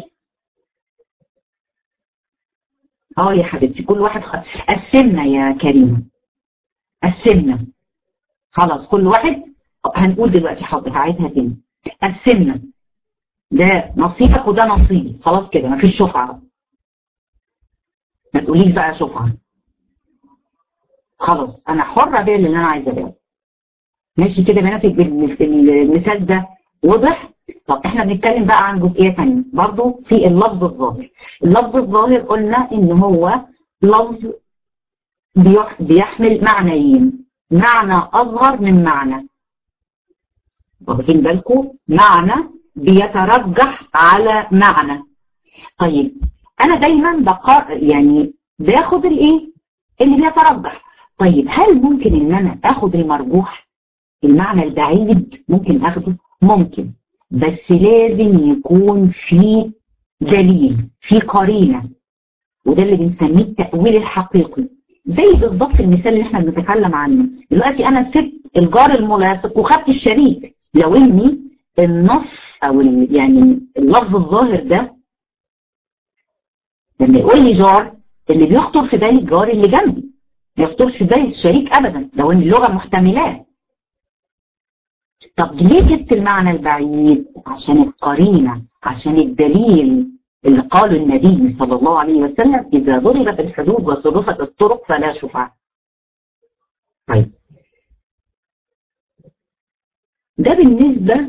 اه يا حبيبتي كل واحد خ... قسمنا يا كريمة قسمنا خلاص كل واحد هنقول دلوقتي حاضر هعيدها تاني قسمنا ده نصيبك وده نصيبي خلاص كده مفيش شفعة ما تقوليش بقى شفعة خلاص انا حرة ابيع اللي انا عايزه ابيعه ماشي كده بناتك المثال ده واضح طب احنا بنتكلم بقى عن جزئيه ثانيه برضو في اللفظ الظاهر اللفظ الظاهر قلنا ان هو لفظ بيحمل معنيين معنى اصغر من معنى واخدين بالكم معنى بيترجح على معنى طيب انا دايما بقا يعني باخد الايه اللي بيترجح طيب هل ممكن ان انا اخد المرجوح المعنى البعيد ممكن اخده ممكن بس لازم يكون في دليل في قرينه وده اللي بنسميه التاويل الحقيقي زي بالظبط المثال اللي احنا بنتكلم عنه دلوقتي انا سبت الجار الملاصق وخدت الشريك لو اني النص او يعني اللفظ الظاهر ده لما يقول لي جار اللي بيخطر في بالي الجار اللي جنبي ما يخطرش في بالي الشريك ابدا لو ان اللغه محتملاه طب ليه جبت المعنى البعيد عشان القرينه عشان الدليل اللي قاله النبي صلى الله عليه وسلم اذا ضربت الحدود وصرفت الطرق فلا شفعه طيب ده بالنسبه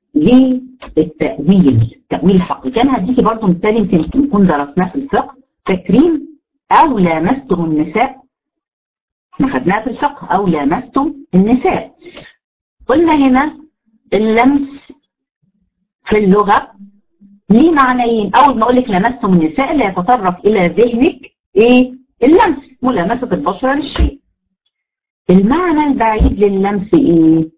للتأويل تأويل الحقيقي أنا هديكي برضه مثال يمكن نكون درسناه في الفقه تكريم أو لامستم النساء احنا خدناها في الفقه أو لامستم النساء قلنا هنا اللمس في اللغة ليه معنيين أول ما أقول لك لمستم النساء اللي يتطرق إلى ذهنك إيه اللمس ملامسة البشرة للشيء المعنى البعيد لللمس إيه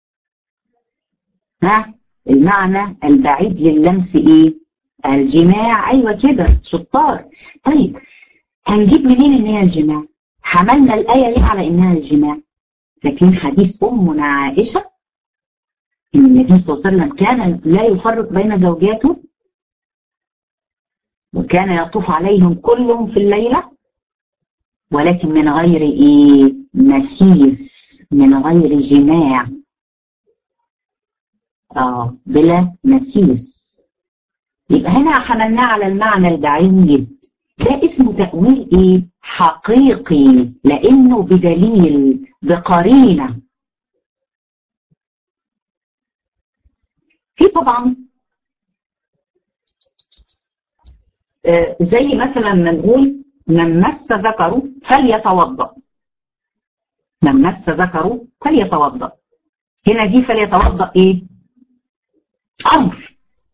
ها المعنى البعيد لللمس ايه الجماع ايوه كده شطار طيب هنجيب منين ان هي الجماع حملنا الايه دي على انها الجماع لكن حديث امنا عائشه ان النبي صلى الله عليه وسلم كان لا يفرق بين زوجاته وكان يطوف عليهم كلهم في الليله ولكن من غير ايه مسيس من غير جماع آه بلا مسيس يبقى هنا حملناه على المعنى البعيد ده اسمه تأويل ايه حقيقي لانه بدليل بقرينة في طبعا آه زي مثلا ما نقول من مس ذكره فليتوضأ من مس ذكره فليتوضأ هنا دي فليتوضأ ايه امر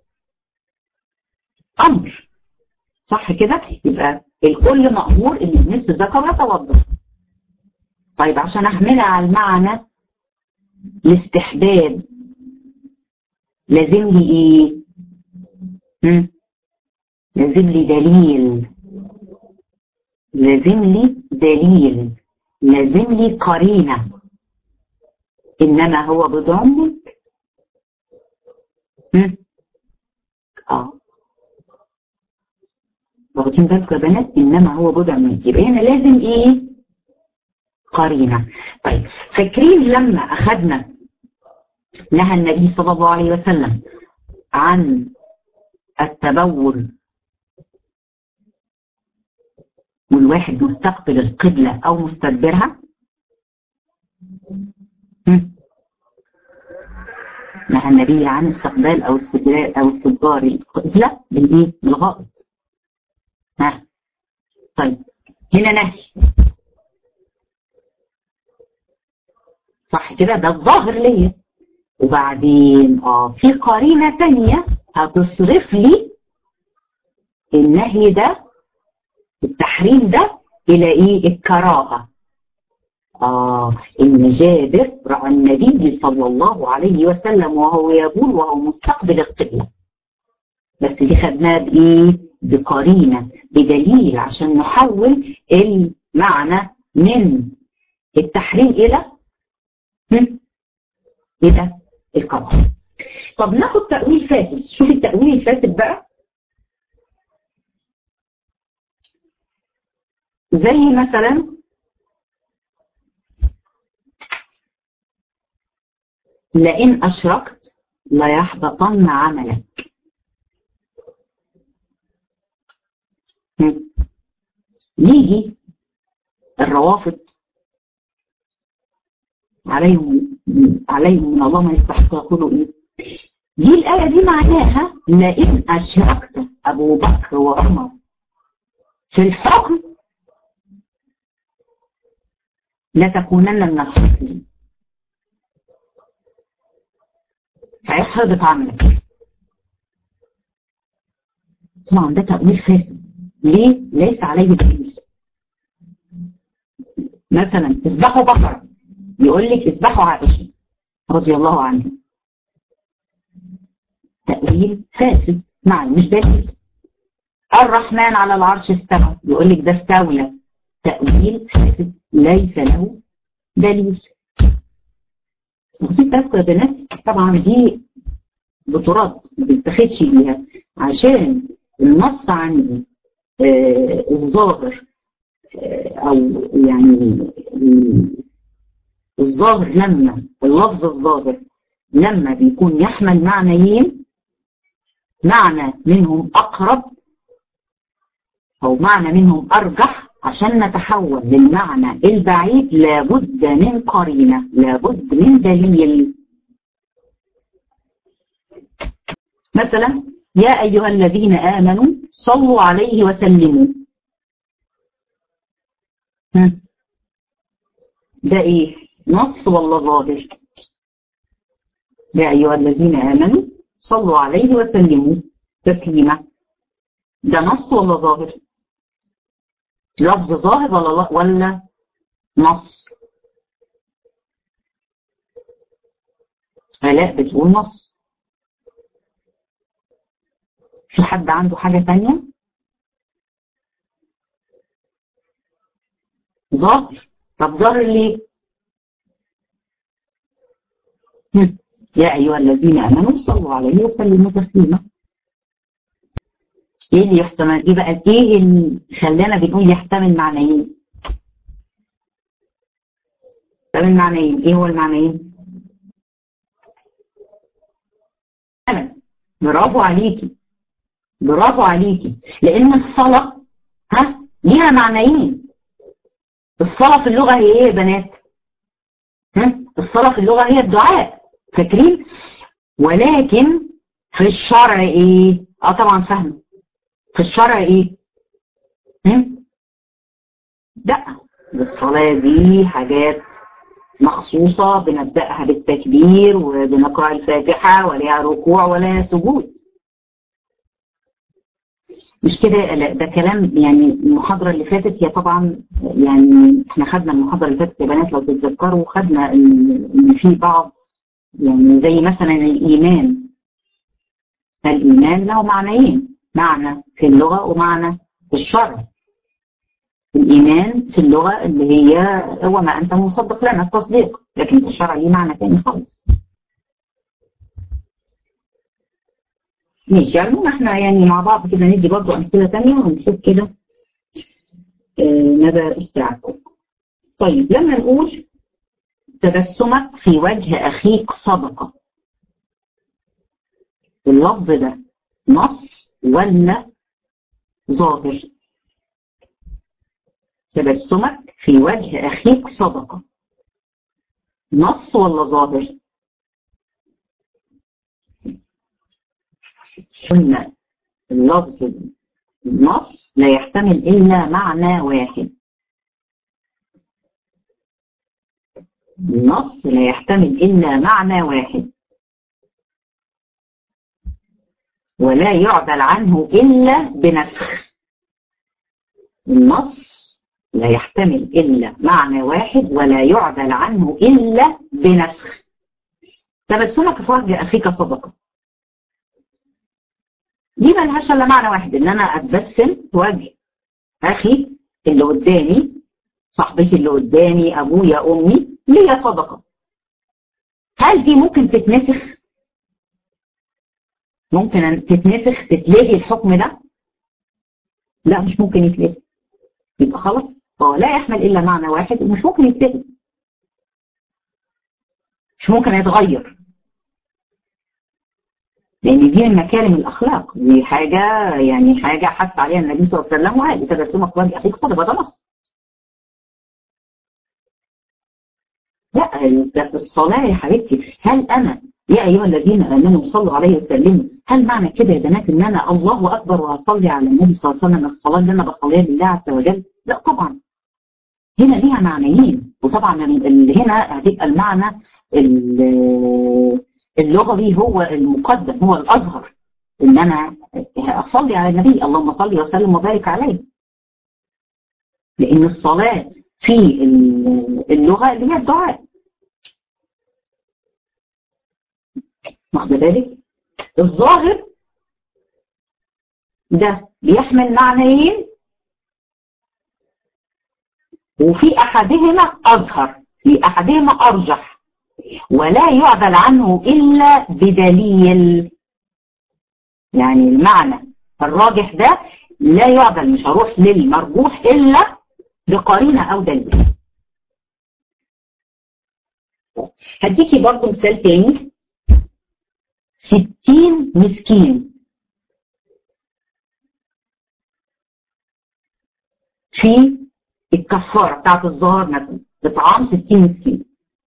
امر صح كده يبقى الكل مأمور ان يمس ذكر يتوضا طيب عشان احملها على المعنى الاستحباب لازم لي ايه هم؟ لازم لي دليل لازم لي دليل لازم لي قرينه انما هو بضع منك اه واخدين بالكم يا بنات انما هو بضع منك يبقى هنا لازم ايه قرينه طيب فاكرين لما اخذنا نهى النبي صلى الله عليه وسلم عن التبول والواحد مستقبل القبلة أو مستدبرها نهى النبي عن استقبال او استدبار او استدبار القبلة بالايه؟ بالغائط. ها طيب هنا نهي صح كده ده الظاهر ليا وبعدين اه في قرينة تانية هتصرف لي النهي ده التحريم ده الى ايه الكراهة اه ان جابر رأى النبي صلى الله عليه وسلم وهو يقول وهو مستقبل القبلة بس دي خدناها بايه بقرينة بدليل عشان نحول المعنى من التحريم الى الى الكراهة طب ناخد تأويل فاسد شوف التأويل الفاسد بقى زي مثلا لئن أشركت ليحبطن عملك يجي الروافض عليهم عليهم من الله ما يستحق يقولوا ايه دي الآية دي معناها لئن أشركت أبو بكر وعمر في الحكم لتكونن من الخاسرين هيحبط عملك طبعا ده تأويل فاسد ليه؟ ليس عليه دليل مثلا اذبحوا بقرة يقول لك اذبحوا عائشة رضي الله عنها تأويل فاسد معنى مش دليل الرحمن على العرش استوى يقول لك ده استولى تأويل فاسد ليس له دليل واخدين بالكم يا بنات طبعا دي بطولات ما بيتاخدش بيها عشان النص عندي آه الظاهر آه او يعني الظاهر لما اللفظ الظاهر لما بيكون يحمل معنيين معنى منهم اقرب او معنى منهم ارجح عشان نتحول للمعنى البعيد لابد من قرينة لابد من دليل مثلا يا أيها الذين آمنوا صلوا عليه وسلموا ده إيه نص ولا ظاهر يا أيها الذين آمنوا صلوا عليه وسلموا تسليما ده نص ولا ظاهر لفظ ظاهر ولا ولا نص آلاء بتقول نص في حد عنده حاجة تانية ظاهر طب ظاهر ليه يا أيها الذين آمنوا صلوا عليه وسلموا تسليما ايه اللي يحتمل ايه بقى ايه اللي خلانا بنقول يحتمل معنيين يحتمل معنيين ايه هو المعنيين برافو عليكي برافو عليكي لان الصلاة ها ليها معنيين الصلاة في اللغة هي ايه يا بنات ها الصلاة في اللغة هي الدعاء فاكرين ولكن في الشرع ايه اه طبعا فاهمه في الشرع ايه هم؟ لا الصلاة دي حاجات مخصوصة بنبدأها بالتكبير وبنقرأ الفاتحة ولا ركوع ولا سجود مش كده لا ده كلام يعني المحاضرة اللي فاتت هي طبعا يعني احنا خدنا المحاضرة اللي فاتت يا بنات لو تتذكروا خدنا ان في بعض يعني زي مثلا الإيمان الإيمان له معنيين معنى في اللغة ومعنى في الشرع الإيمان في اللغة اللي هي هو ما أنت مصدق لنا التصديق لكن في الشرع ليه معنى تاني خالص ماشي يعني احنا يعني مع بعض كده ندي برضو أمثلة تانية ونشوف كده آه مدى استيعابكم طيب لما نقول تبسمك في وجه أخيك صدقة اللفظ ده نص ولا ظاهر تبسمك في وجه أخيك صدقة نص ولا ظاهر قلنا اللفظ النص لا يحتمل إلا معنى واحد النص لا يحتمل إلا معنى واحد ولا يعدل عنه إلا بنسخ النص لا يحتمل إلا معنى واحد ولا يعدل عنه إلا بنسخ تبسمك في وجه أخيك صدقة دي ملهاش إلا معنى واحد إن أنا أتبسم في وجه أخي اللي قدامي صاحبتي اللي قدامي أبويا أمي ليا صدقة هل دي ممكن تتنسخ؟ ممكن أن تتنسخ تتلغي الحكم ده؟ لا مش ممكن يتلغي يبقى خلاص هو لا يحمل إلا معنى واحد ومش ممكن يتلغي مش ممكن يتغير لأن دي من مكارم الأخلاق دي حاجة يعني حاجة حث عليها النبي صلى الله عليه وسلم وقال تبسمك وجه أخيك صدقة ده نص لا ده في الصلاة يا حبيبتي هل أنا يا أيها الذين آمنوا صلوا عليه وسلموا هل معنى كده يا بنات إن أنا الله أكبر وأصلي على النبي صلى الله عليه وسلم الصلاة اللي أنا بصليها لله عز وجل؟ لا طبعا هنا ليها معنيين وطبعا هنا هتبقى المعنى اللغوي هو المقدم هو الأظهر إن أنا أصلي على النبي اللهم صل وسلم وبارك عليه لأن الصلاة في اللغة اللي هي الدعاء واخد بالك الظاهر ده بيحمل معنيين وفي احدهما اظهر في احدهما ارجح ولا يعدل عنه الا بدليل يعني المعنى الراجح ده لا يعدل مش هروح للمرجوح الا بقرينه او دليل هديكي برضو مثال تاني ستين مسكين في الكفارة بتاعت الظهر مثلا بطعام ستين مسكين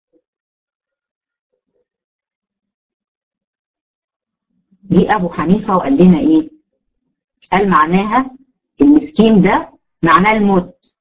جه أبو حنيفة وقال لنا إيه؟ قال معناها المسكين ده معناه الموت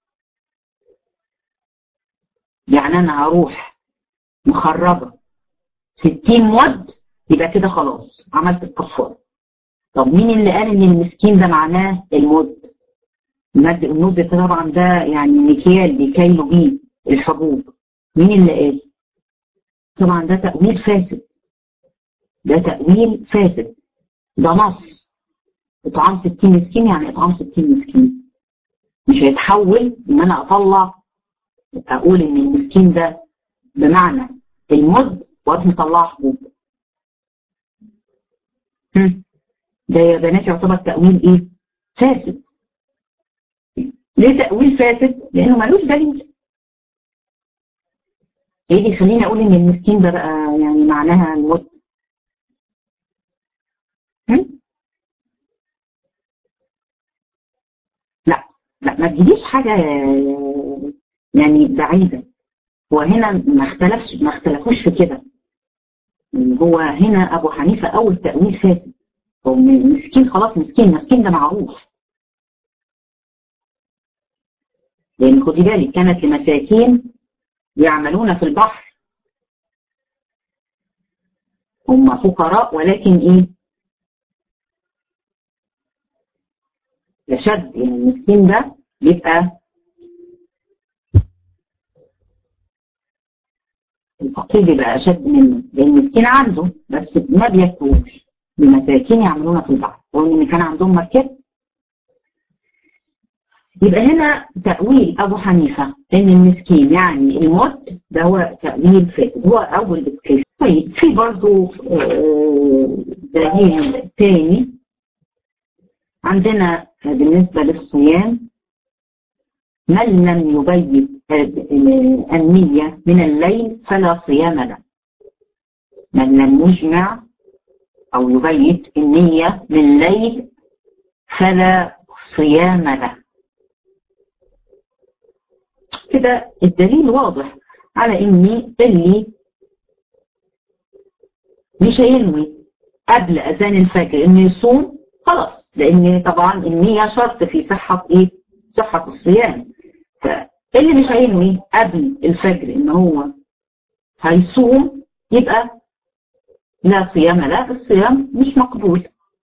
يعني أنا هروح مخرجة ستين مد يبقى كده خلاص عملت الكفاره طب مين اللي قال ان المسكين ده معناه المد المد المد ده طبعا ده يعني مكيال بيكيلوا بيه الحبوب مين اللي قال طبعا ده تأويل فاسد ده تأويل فاسد ده نص اطعام 60 مسكين يعني اطعام 60 مسكين مش هيتحول ان انا اطلع اقول ان المسكين ده بمعنى المد واروح مطلعه حبوب ده يا بنات يعتبر تأويل ايه؟ فاسد. ليه تأويل فاسد؟ لأنه ملوش دليل. ايه اللي يخليني أقول إن المسكين ده بقى يعني معناها الموت؟ لا لا ما تجيبيش حاجة يعني بعيدة. هو هنا ما اختلفش ما اختلفوش في كده. هو هنا ابو حنيفه اول تاويل فاسد هو مسكين خلاص مسكين مسكين ده معروف لان خدي بالك كانت لمساكين يعملون في البحر هم فقراء ولكن ايه يشد يعني المسكين ده بيبقى الفقير بيبقى أشد منه لأن المسكين عنده بس ما بياكلوش المساكين يعملون في البحر وإن كان عندهم مركب يبقى هنا تأويل أبو حنيفة إن المسكين يعني الموت ده هو تأويل فاسد هو أول بكتير طيب في برضه دليل تاني عندنا بالنسبة للصيام من لم يبيت النية من الليل فلا صيام له من لم يجمع أو يبيت النية من الليل فلا صيام له كده الدليل واضح على ان اللي مش هينوي قبل اذان الفجر انه يصوم خلاص لان طبعا النية شرط في صحة ايه صحة الصيام فاللي مش هينوي قبل الفجر ان هو هيصوم يبقى لا صيام لا الصيام مش مقبول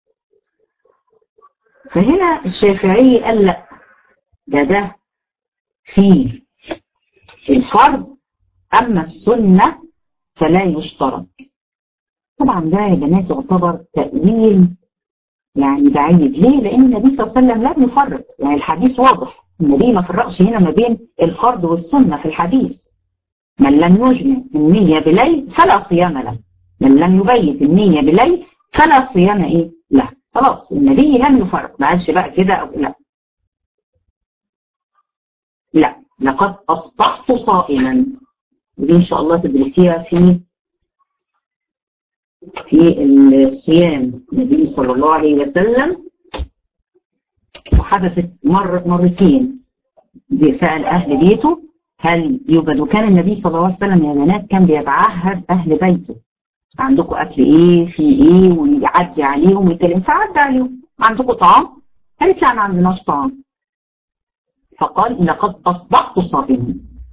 فهنا الشافعي قال لا ده ده في الفرض أما السنة فلا يشترط طبعا ده يا بنات يعتبر تأويل يعني بعيد ليه؟ لأن النبي صلى الله عليه وسلم لم يفرق يعني الحديث واضح النبي ما فرقش هنا ما بين الفرض والسنة في الحديث من لم يجمع النية بليل فلا صيام له من لم يبيت النية بليل فلا صيام ايه له خلاص النبي لم يفرق ما قالش بقى كده او لا لا لقد اصبحت صائما ودي ان شاء الله تدرسيها في في الصيام النبي صلى الله عليه وسلم وحدثت مر مرتين سأل أهل بيته هل يوجد وكان النبي صلى الله عليه وسلم يا بنات كان بيتعهد أهل بيته عندكم أكل إيه في إيه ويعدي عليهم ويتكلم فعدى عليهم عندكم طعام؟ قالت لا ما عندناش طعام فقال لقد أصبحت صائما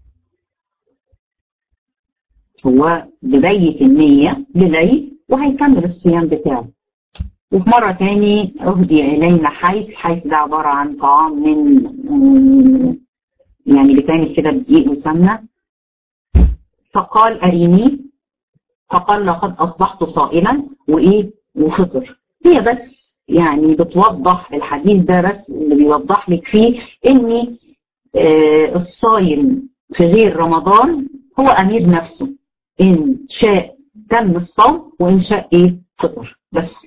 هو ببيت النية بليل وهيكمل الصيام بتاعه وفي مرة تاني أهدي إلينا حيث حيث ده عبارة عن طعام من يعني بتعمل كده بدقيق وسمنة فقال أريني فقال لقد أصبحت صائما وإيه وفطر هي بس يعني بتوضح الحديث ده بس اللي بيوضح لك فيه إن آه الصايم في غير رمضان هو أمير نفسه إن شاء تم الصوم وإن شاء إيه فطر بس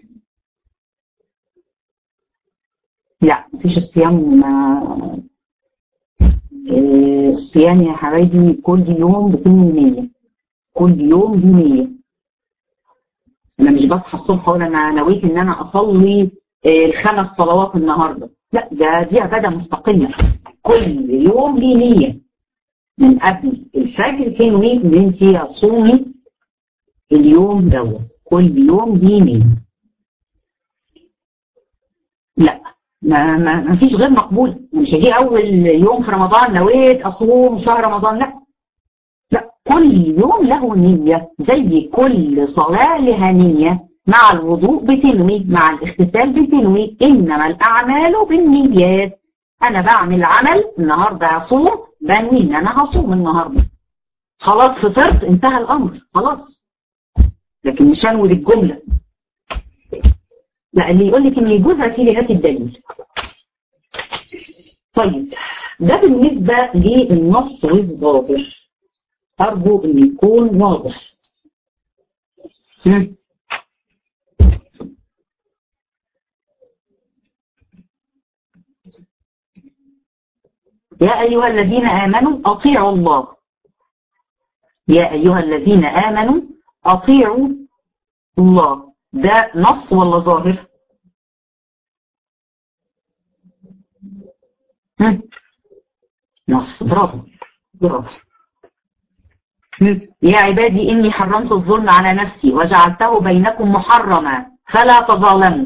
لا مفيش الصيام ما الصيام يا حبايبي كل يوم بكل نية كل يوم دي نية أنا مش بصحى الصبح أقول أنا نويت إن أنا أصلي الخمس صلوات النهاردة لا ده دي عبادة مستقلة كل يوم ليه نية من قبل الفجر تنوي إن أنت هتصومي اليوم دوت كل يوم ليه نية لا ما, ما, ما فيش غير مقبول مش هيجي اول يوم في رمضان نويت اصوم شهر رمضان لا لا كل يوم له نية زي كل صلاة لها نية مع الوضوء بتنوي مع الاغتسال بتنوي انما الاعمال بالنيات انا بعمل عمل النهارده هصوم بنوي ان انا هصوم النهارده خلاص فطرت انتهى الامر خلاص لكن مش انوي بالجمله لا اللي يقول لك ان يجوز هاتي لي هاتي الدليل طيب ده بالنسبه للنص والظاهر ارجو ان يكون واضح يا ايها الذين امنوا اطيعوا الله يا ايها الذين امنوا اطيعوا الله ده نص ولا ظاهر هم. نص برافو برافو يا عبادي إني حرمت الظلم على نفسي وجعلته بينكم محرما فلا تظالموا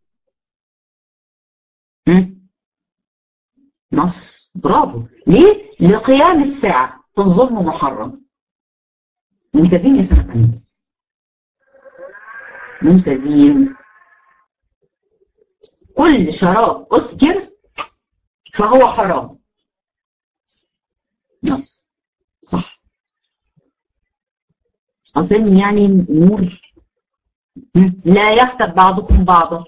نص برافو ليه؟ لقيام الساعة الظلم محرم ممتازين يا سنة ممتازين كل شراب أسكر فهو حرام نص صح أظن يعني نور لا يغتب بعضكم بعضا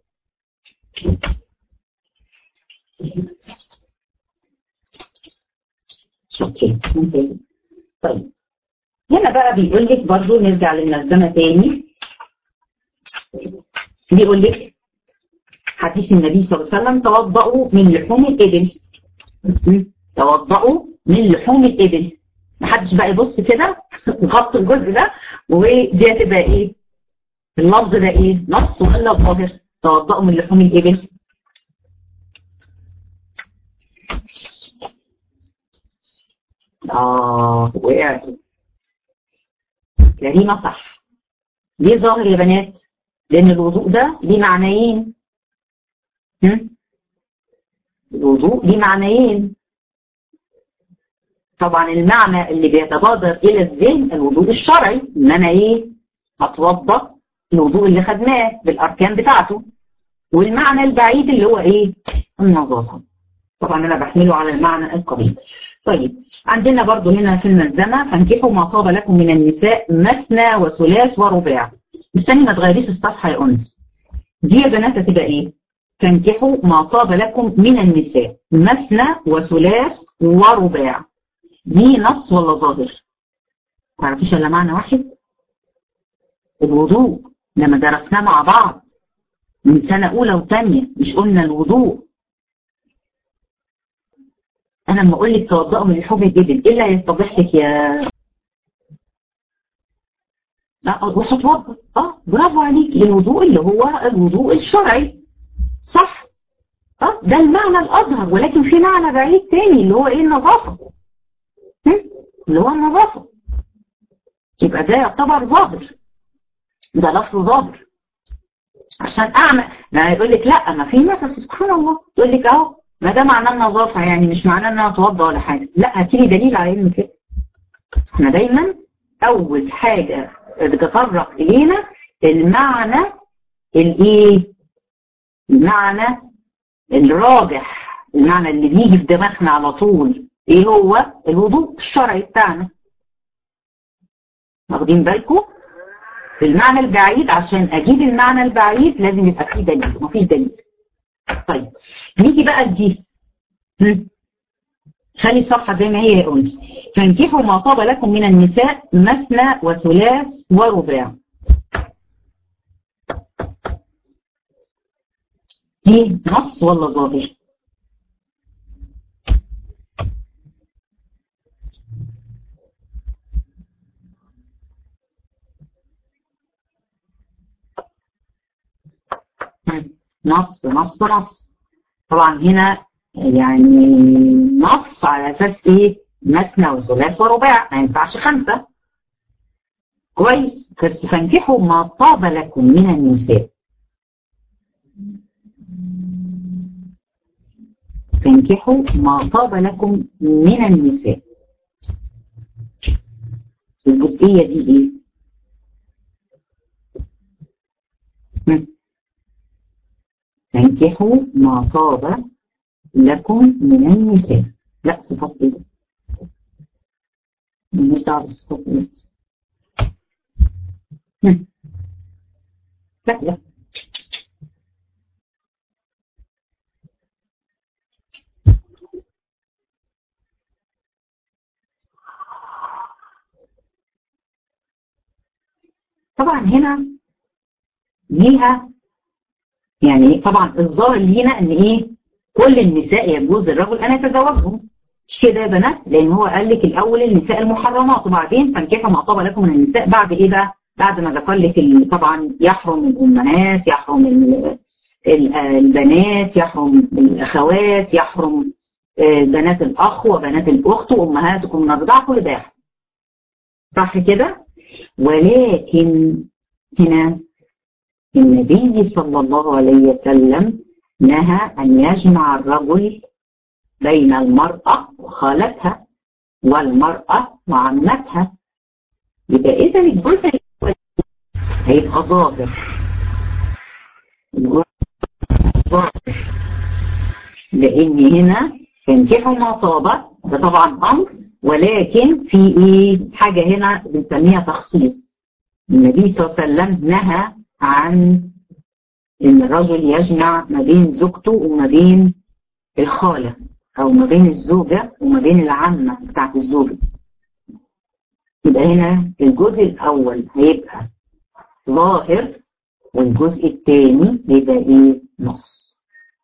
شاطرين ممتازين طيب هنا بقى بيقول لك برضه نرجع للملزمة تاني بيقول لك حديث النبي صلى الله عليه وسلم توضأوا من لحوم الإبل توضأوا من لحوم الإبل محدش بقى يبص كده وخط الجزء ده ودي هتبقى ايه؟ اللفظ ده ايه؟ نص ولا ظاهر؟ توضأوا من لحوم الإبل آه وقعت كريمة صح ليه ظاهر يا بنات؟ لأن الوضوء ده ليه معنيين الوضوء ليه معنيين طبعا المعنى اللي بيتبادر الى الذهن الوضوء الشرعي ان انا ايه اتوضا الوضوء اللي خدناه بالاركان بتاعته والمعنى البعيد اللي هو ايه النظافه طبعا انا بحمله على المعنى القريب طيب عندنا برضو هنا في الملزمه فانكحوا ما طاب لكم من النساء مثنى وثلاث ورباع مستني ما تغيريش الصفحه يا انس دي يا بنات هتبقى ايه فانكحوا ما طاب لكم من النساء مثنى وثلاث ورباع دي نص ولا ظاهر؟ ما تعرفيش الا معنى واحد؟ الوضوء لما درسناه مع بعض من سنة أولى وثانية مش قلنا الوضوء أنا لما أقول لك توضأوا من لحوم الإبل إيه اللي هيتضح لك يا لا روح اتوضأ اه برافو عليك الوضوء اللي هو الوضوء الشرعي صح اه ده المعنى الأظهر ولكن في معنى بعيد تاني اللي هو إيه النظافة اللي هو النظافة يبقى ده يعتبر ظاهر ده لفظ ظاهر عشان اعمل ما يقول لك لا ما في ناس سبحان الله يقول لك اهو ما ده معناه النظافه يعني مش معناه ان انا اتوضى ولا حاجه لا هاتي دليل على ان كده احنا دايما اول حاجه بتتطرق الينا المعنى الايه المعنى الراجح المعنى اللي بيجي في دماغنا على طول ايه هو الوضوء الشرعي بتاعنا واخدين بالكم المعنى البعيد عشان اجيب المعنى البعيد لازم يبقى فيه دليل مفيش دليل طيب نيجي بقى لدي خلي الصفحه زي ما هي يا انس فانكحوا ما طاب لكم من النساء مثنى وثلاث ورباع دي نص ولا ظاهر نص نص نص طبعا هنا يعني نص على اساس ايه مثنى وثلاث ورباع ما ينفعش خمسه كويس بس فانكحوا ما طاب لكم من النساء فانكحوا ما طاب لكم من النساء الجزئيه دي ايه؟ فانكحوا ما طاب لكم من النساء لا صفات ايه مش دعوه بالصفات ايه لا لا طبعا هنا ليها يعني طبعا الظاهر لينا ان ايه كل النساء يجوز الرجل ان يتزوجهم مش كده يا بنات لان هو قال لك الاول النساء المحرمات وبعدين فانكحوا ما طاب لكم من النساء بعد ايه بقى بعد ما ذكر لك طبعا يحرم الامهات يحرم البنات يحرم الاخوات يحرم بنات الاخ وبنات الاخت وامهاتكم من الرضاعه كل ده يحرم صح كده ولكن هنا النبي صلى الله عليه وسلم نهى أن يجمع الرجل بين المرأة وخالتها والمرأة وعمتها يبقى إذا الجزء هيبقى ظاهر ظاهر لأن هنا فانكحوا ما طاب ده طبعا أمر ولكن في إيه حاجة هنا بنسميها تخصيص النبي صلى الله عليه وسلم نهى عن ان الرجل يجمع ما بين زوجته وما بين الخاله او ما بين الزوجه وما بين العمه بتاعت الزوجه يبقى هنا الجزء الاول هيبقى ظاهر والجزء الثاني هيبقى ايه نص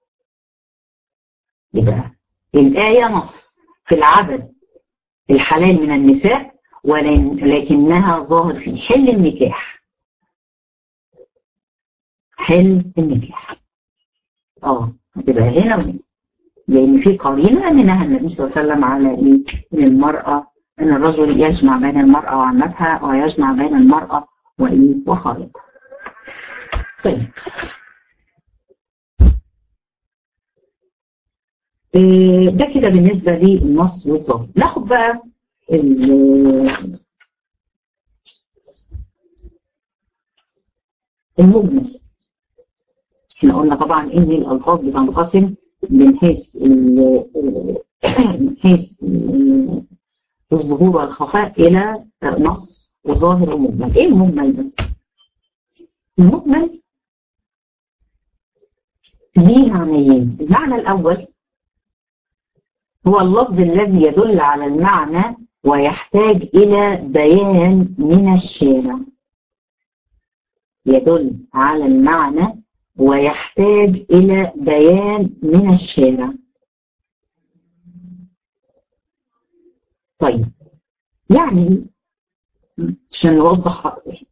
يبقى الايه نص في العدد الحلال من النساء ولكنها ظاهر في حل النكاح حل النكاح اه هتبقى هنا وهنا لان في قرينه ان نهى النبي صلى الله عليه وسلم على ايه ان المراه ان الرجل يجمع بين المراه وعمتها ويجمع بين المراه وايه وخالتها طيب ده كده بالنسبة للنص والظاهر ناخد بقى المجمل احنا قلنا طبعا ان الالفاظ بتنقسم من حيث من حيث الظهور والخفاء الى نص وظاهر ومجمل ايه المجمل ده المجمل ليه معنيين المعنى الاول هو اللفظ الذي يدل على المعنى ويحتاج الى بيان من الشارع يدل على المعنى ويحتاج إلى بيان من الشارع طيب يعني عشان نوضح أكتر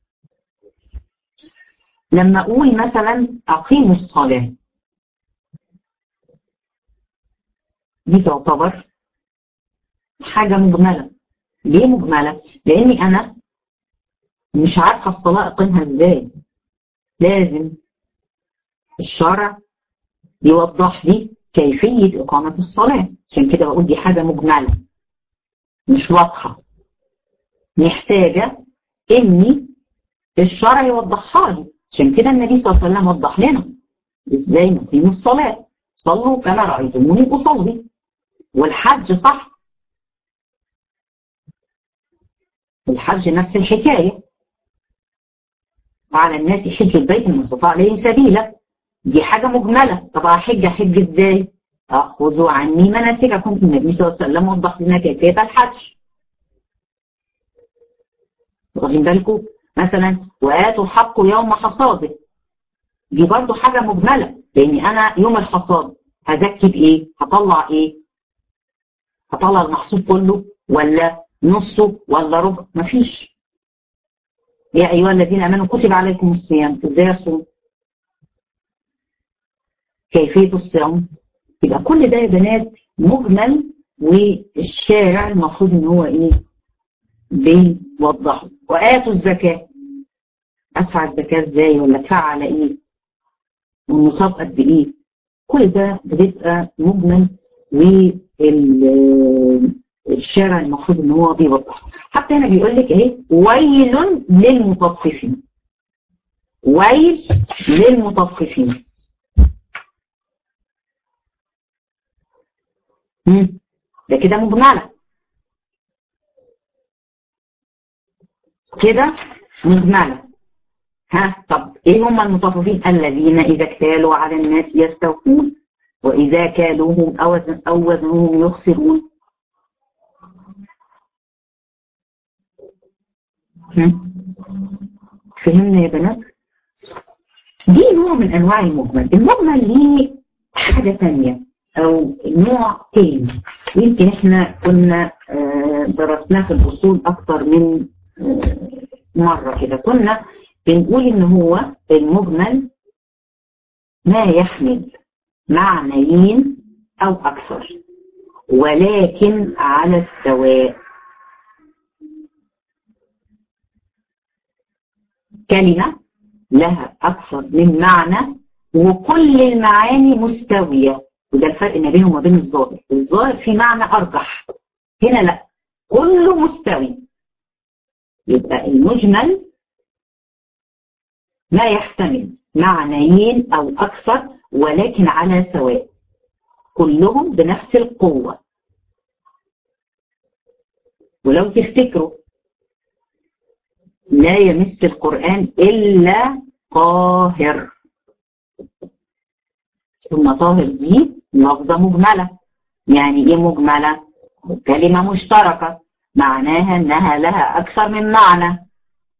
لما أقول مثلا أقيموا الصلاة دي تعتبر حاجة مجملة ليه مجملة؟ لأني أنا مش عارفة الصلاة أقيمها إزاي لازم الشرع يوضح لي كيفية إقامة الصلاة عشان كده بقول دي حاجة مجملة مش واضحة محتاجة إني الشرع يوضحها لي عشان كده النبي صلى الله عليه وسلم وضح لنا إزاي نقيم الصلاة صلوا كما رأيتموني أصلي والحج صح الحج نفس الحكاية وعلى الناس حج البيت من استطاع عليه سبيلا دي حاجة مجملة طب أحج أحج إزاي؟ خذوا عني مناسككم النبي صلى الله عليه وسلم وضح لنا كيفية الحج واخدين بالكم مثلا وآتوا الحق يوم حصاده دي برضو حاجة مجملة لأني أنا يوم الحصاد هزكي بإيه؟ هطلع إيه؟ هطلع المحصول كله ولا نصه ولا ربع؟ مفيش يا أيها الذين آمنوا كتب عليكم الصيام إزاي أصوم؟ كيفية الصيام يبقى كل ده يا بنات مجمل والشارع المفروض ان هو ايه بيوضحه وآتوا الزكاة ادفع الزكاة ازاي ولا ادفع على ايه والنصاب قد ايه كل ده بتبقى مجمل والشارع المفروض ان هو بيوضحه حتى هنا بيقول لك ايه ويل للمطففين ويل للمطففين ده كده مجملة كده مجملة ها طب ايه هم المطففين الذين اذا اكتالوا على الناس يستوفون واذا كالوهم او او وزنوهم يخسرون فهمنا يا بنات دي نوع من انواع المجمل المجمل ليه حاجة تانية او نوع تاني يمكن احنا كنا درسناه في الاصول اكتر من مرة كده كنا بنقول ان هو المجمل ما يحمل معنيين او اكثر ولكن على السواء كلمة لها اكثر من معنى وكل المعاني مستويه وده الفرق ما بينه وما بين الظاهر الظاهر في معنى أرجح هنا لا كله مستوي يبقى المجمل ما يحتمل معنيين أو أكثر ولكن على سواء كلهم بنفس القوة ولو تفتكروا لا يمس القرآن إلا طاهر ثم طاهر دي لفظة مجملة يعني ايه مجملة كلمة مشتركة معناها انها لها اكثر من معنى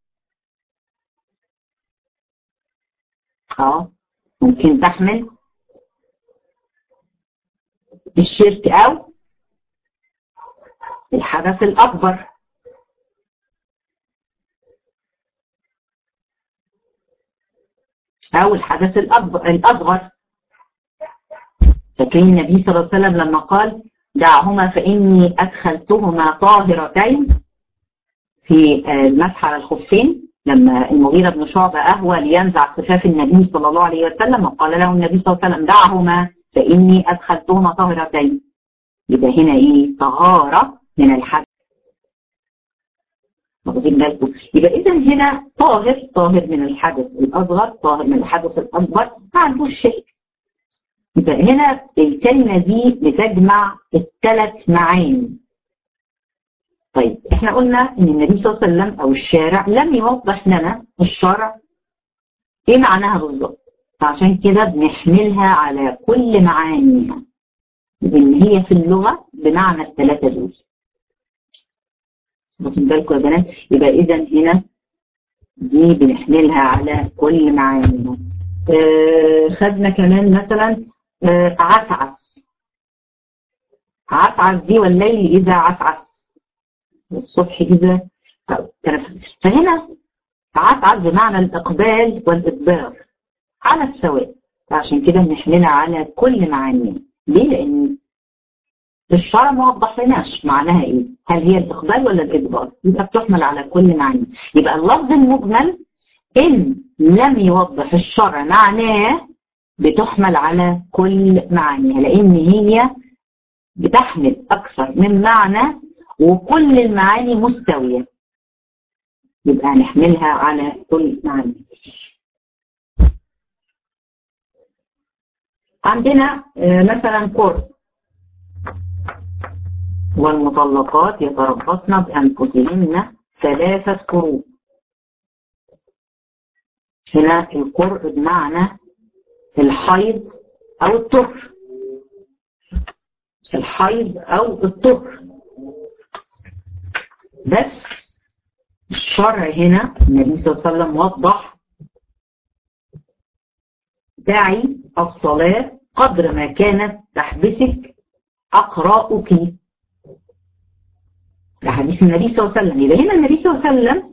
اه ممكن تحمل الشرك او الحدث الاكبر او الحدث الاكبر الاصغر فكان النبي صلى الله عليه وسلم لما قال دعهما فإني أدخلتهما طاهرتين في المسح على الخفين لما المغيرة بن شعبة أهوى لينزع خفاف النبي صلى الله عليه وسلم وقال له النبي صلى الله عليه وسلم دعهما فإني أدخلتهما طاهرتين يبقى هنا إيه طهارة من الحدث واخدين بالكم يبقى إذا هنا طاهر طاهر من الحدث الأصغر طاهر من الحدث الأكبر ما عندوش شيء يبقى هنا الكلمة دي بتجمع الثلاث معاني طيب احنا قلنا ان النبي صلى الله عليه وسلم او الشارع لم يوضح لنا الشرع ايه معناها بالظبط فعشان كده بنحملها على كل معانيها لان هي في اللغه بمعنى الثلاثه دول واخدين بالكم يا بنات يبقى اذا هنا دي بنحملها على كل معانيها آه خدنا كمان مثلا آه عسعس عسعس دي والليل اذا عسعس الصبح إذا تنفس فهنا عسعس بمعنى الإقبال والإدبار على السواء فعشان كده بنحملها على كل معانيها ليه؟ لأن الشرع ما وضح لناش معناها إيه؟ هل هي الإقبال ولا الإدبار؟ يبقى بتحمل على كل معاني يبقى اللفظ المجمل إن لم يوضح الشرع معناه بتحمل على كل معانيها لأن هي بتحمل أكثر من معنى وكل المعاني مستوية يبقى هنحملها على كل معاني عندنا مثلا قرب والمطلقات يتربصن بأنفسهن ثلاثة قروء هنا القرء بمعنى الحيض أو الطهر الحيض أو الطهر بس الشرع هنا النبي صلى الله عليه وسلم وضح دعي الصلاة قدر ما كانت تحبسك أقراؤك ده حديث النبي صلى الله عليه وسلم يبقى هنا النبي صلى الله عليه وسلم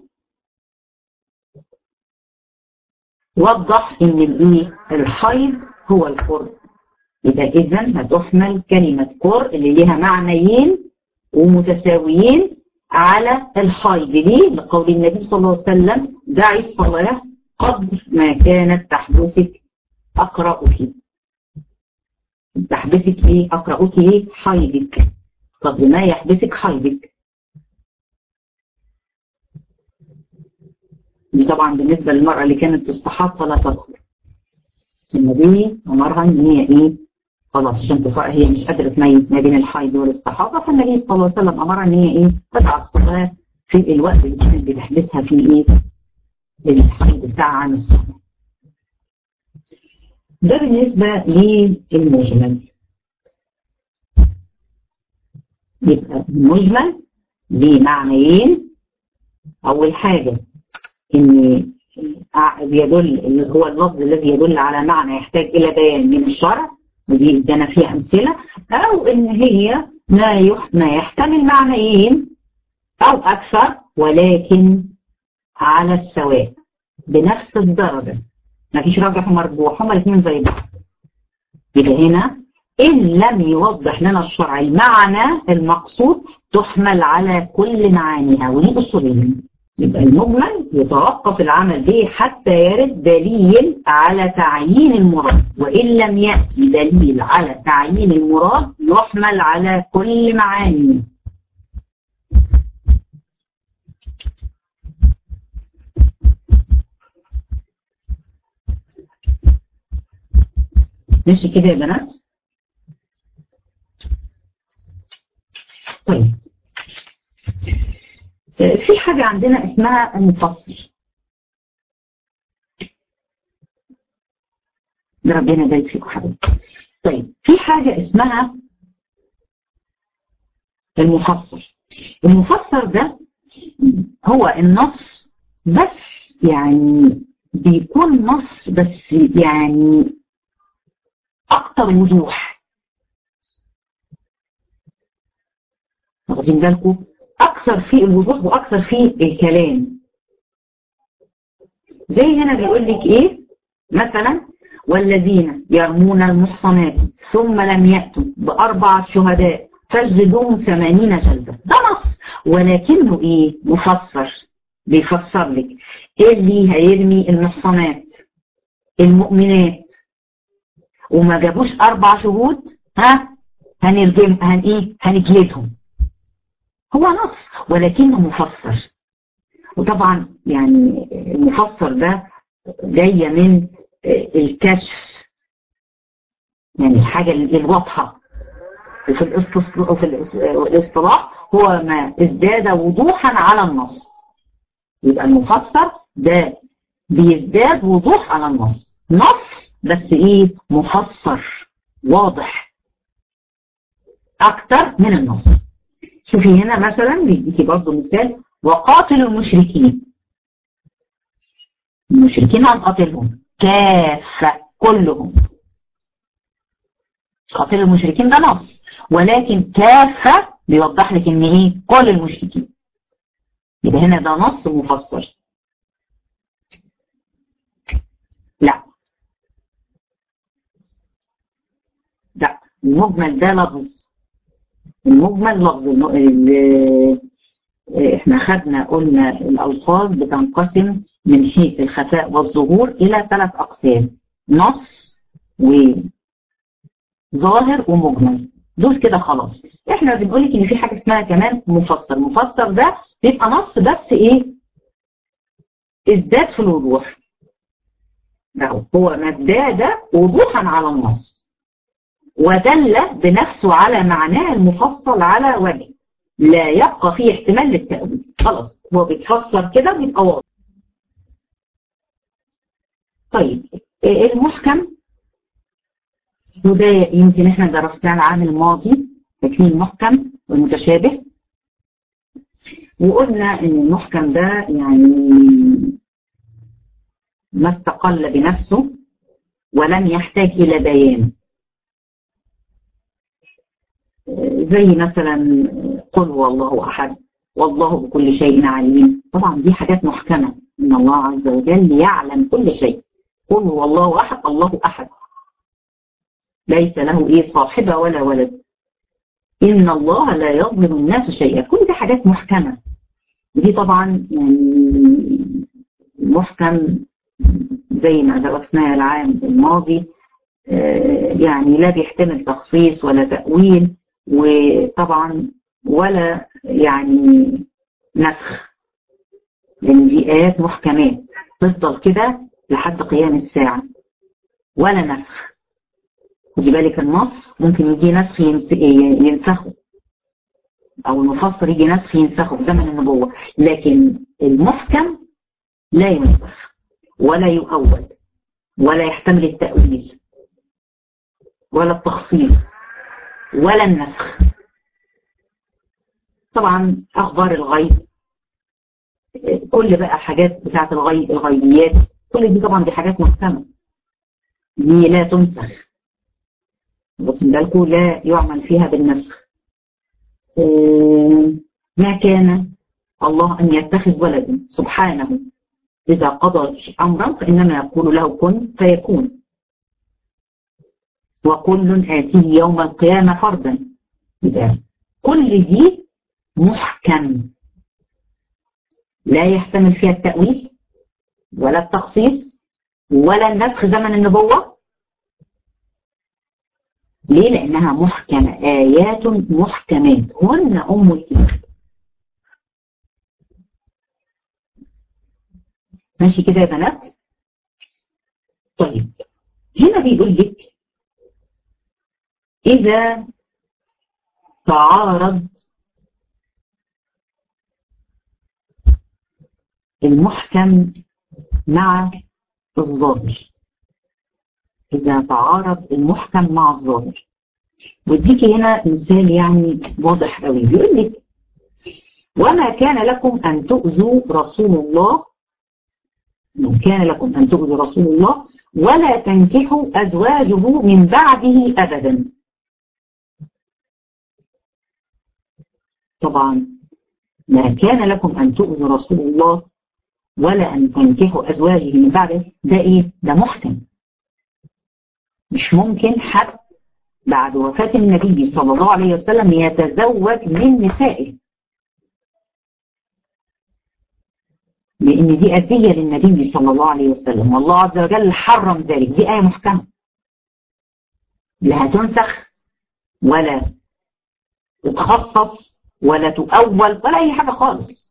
وضح ان الايه الحيض هو القرب يبقى اذا هتحمل كلمه قر اللي ليها معنيين ومتساويين على الحيض ليه؟ لقول النبي صلى الله عليه وسلم دعي الصلاه قدر ما كانت تحبسك اقراؤك تحبسك ايه؟ اقراؤك ايه؟ حيضك قدر ما يحبسك حيضك دي طبعا بالنسبه للمراه اللي كانت تستحاض فلا تدخل النبي امرها ان هي ايه خلاص عشان تفرق هي مش قادره تميز ما بين الحيض والاستحاضه فالنبي صلى الله عليه وسلم امرها ان هي ايه تدع الصلاه في الوقت اللي كانت بتحبسها فيه ايه الحيض بتاعها عن الصلاه ده بالنسبه للمجمل يبقى المجمل ليه معنيين اول حاجه ان بيدل اللي هو اللفظ الذي يدل على معنى يحتاج الى بيان من الشرع ودي ادانا فيها امثله او ان هي ما يح ما يحتمل معنيين او اكثر ولكن على السواء بنفس الدرجه ما فيش راجح ومرجوح هما الاثنين زي بعض يبقى هنا إن لم يوضح لنا الشرع المعنى المقصود تحمل على كل معانيها ودي أصولين يبقى المجمل يتوقف العمل به حتى يرد دليل على تعيين المراد وإن لم يأتي دليل على تعيين المراد يحمل على كل معانيه ماشي كده يا بنات طيب في حاجة عندنا اسمها المفصل ربنا يبارك فيكم حبيبي طيب في حاجة اسمها المفصل المفسر ده هو النص بس يعني بيكون نص بس يعني أكتر وضوح واخدين بالكم أكثر في الوضوح وأكثر في الكلام زي هنا بيقول لك إيه مثلا والذين يرمون المحصنات ثم لم يأتوا بأربع شهداء فاجلدوهم ثمانين جلدة ده نص ولكنه إيه مفسر بيفسر لك إيه اللي هيرمي المحصنات المؤمنات وما جابوش أربع شهود ها هنرجم هن إيه هنجلدهم هو نص ولكنه مفسر وطبعا يعني المفسر ده جاية من الكشف يعني الحاجة الواضحة وفي وفي الاصطلاح هو ما ازداد وضوحا على النص يبقى المفسر ده بيزداد وضوح على النص نص بس ايه مفسر واضح اكتر من النص شوفي هنا مثلا بيديكي برضه مثال وقاتلوا المشركين المشركين هنقاتلهم كافة كلهم قاتل المشركين ده نص ولكن كافة بيوضح لك ان ايه كل المشركين يبقى هنا ده نص مفسر لا لا المجمل ده لفظ المجمل لفظ احنا خدنا قلنا الالفاظ بتنقسم من حيث الخفاء والظهور الى ثلاث اقسام نص وظاهر ومجمل دول كده خلاص احنا بنقول لك ان في حاجه اسمها كمان مفسر مفسر ده بيبقى نص بس ايه ازداد في الوضوح هو ما ازداد وضوحا على النص ودل بنفسه على معناه المفصل على وجه لا يبقى فيه احتمال للتأويل خلاص هو بيتفسر كده بيبقى واضح طيب المحكم وده يمكن احنا درسناه العام الماضي فاكرين المحكم والمتشابه وقلنا ان المحكم ده يعني ما استقل بنفسه ولم يحتاج الى بيان زي مثلا قل هو الله احد والله بكل شيء عليم طبعا دي حاجات محكمه ان الله عز وجل يعلم كل شيء قل هو الله احد الله احد ليس له ايه صاحبه ولا ولد ان الله لا يظلم الناس شيئا كل دي حاجات محكمه ودي طبعا يعني محكم زي ما درسناه العام الماضي يعني لا بيحتمل تخصيص ولا تأويل وطبعا ولا يعني نسخ لان دي آيات محكمات تفضل كده لحد قيام الساعة ولا نسخ خدي بالك النص ممكن يجي نسخ ينسخه او المفسر يجي نسخ ينسخه في زمن النبوة لكن المحكم لا ينسخ ولا يؤول ولا يحتمل التأويل ولا التخصيص ولا النسخ طبعا اخبار الغيب كل بقى حاجات بتاعت الغيب الغيبيات كل دي طبعا دي حاجات محكمه دي لا تنسخ واخدين بالكم لا يعمل فيها بالنسخ ما كان الله ان يتخذ ولدا سبحانه اذا قضى امرا فانما يقول له كن فيكون وكل آتيه يوم القيامة فردا يبقى كل دي محكم لا يحتمل فيها التأويل ولا التخصيص ولا النسخ زمن النبوة ليه؟ لأنها محكمة آيات محكمات هن أم الكتاب ماشي كده يا بنات؟ طيب هنا بيقول لك إذا تعارض المحكم مع الظاهر إذا تعارض المحكم مع الظاهر وديكي هنا مثال يعني واضح قوي بيقول لك وما كان لكم أن تؤذوا رسول الله كان لكم أن تؤذوا رسول الله ولا تنكحوا أزواجه من بعده أبدا طبعا ما كان لكم أن تؤذوا رسول الله ولا أن تنكحوا أزواجه من بعده ده إيه؟ ده محكم مش ممكن حد بعد وفاة النبي صلى الله عليه وسلم يتزوج من نسائه لأن دي أذية للنبي صلى الله عليه وسلم والله عز وجل حرم ذلك دي آية محكمة لا هتنسخ ولا تتخصص ولا تؤول ولا اي حاجه خالص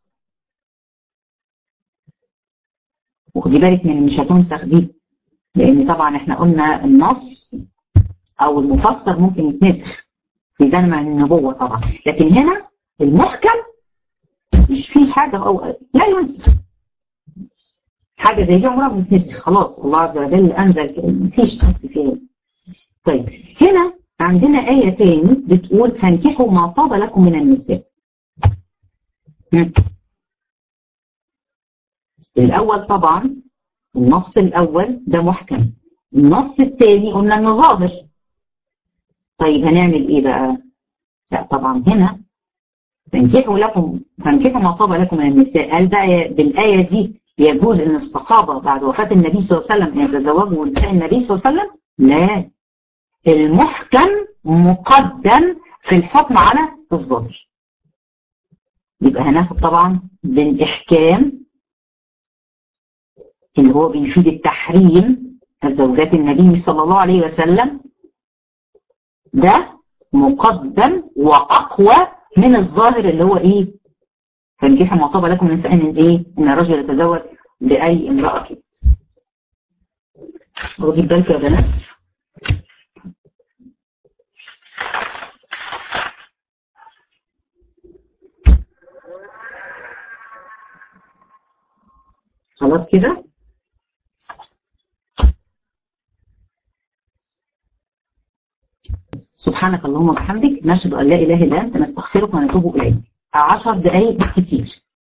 وخدي بالك من مش هتنسخ دي لان طبعا احنا قلنا النص او المفسر ممكن يتنسخ في زمن النبوه طبعا لكن هنا المحكم مش فيه حاجه او لا ينسخ حاجه زي دي عمرها ما بتنسخ خلاص الله عز وجل انزل مفيش نسخ فيها طيب هنا عندنا آية تاني بتقول فانكحوا ما طاب لكم من النساء الأول طبعا النص الأول ده محكم النص الثاني قلنا انه ظاهر طيب هنعمل ايه بقى؟ لا طبعا هنا فانكحوا لكم فانكحوا ما طاب لكم من النساء هل بقى بالآية دي يجوز ان الصحابة بعد وفاة النبي صلى الله عليه وسلم يتزوجوا نساء النبي صلى الله عليه وسلم؟ لا المحكم مقدم في الحكم على الظاهر يبقى هناخد طبعا بالإحكام اللي هو بيفيد التحريم زوجات النبي صلى الله عليه وسلم ده مقدم وأقوى من الظاهر اللي هو إيه فانكحوا ما طاب لكم من نساء من إيه إن الرجل يتزوج بأي امرأة كده واخدين بالكم يا بنات خلاص كده سبحانك اللهم وبحمدك نشهد ان لا اله الا انت نستغفرك ونتوب اليك 10 دقائق بالكثير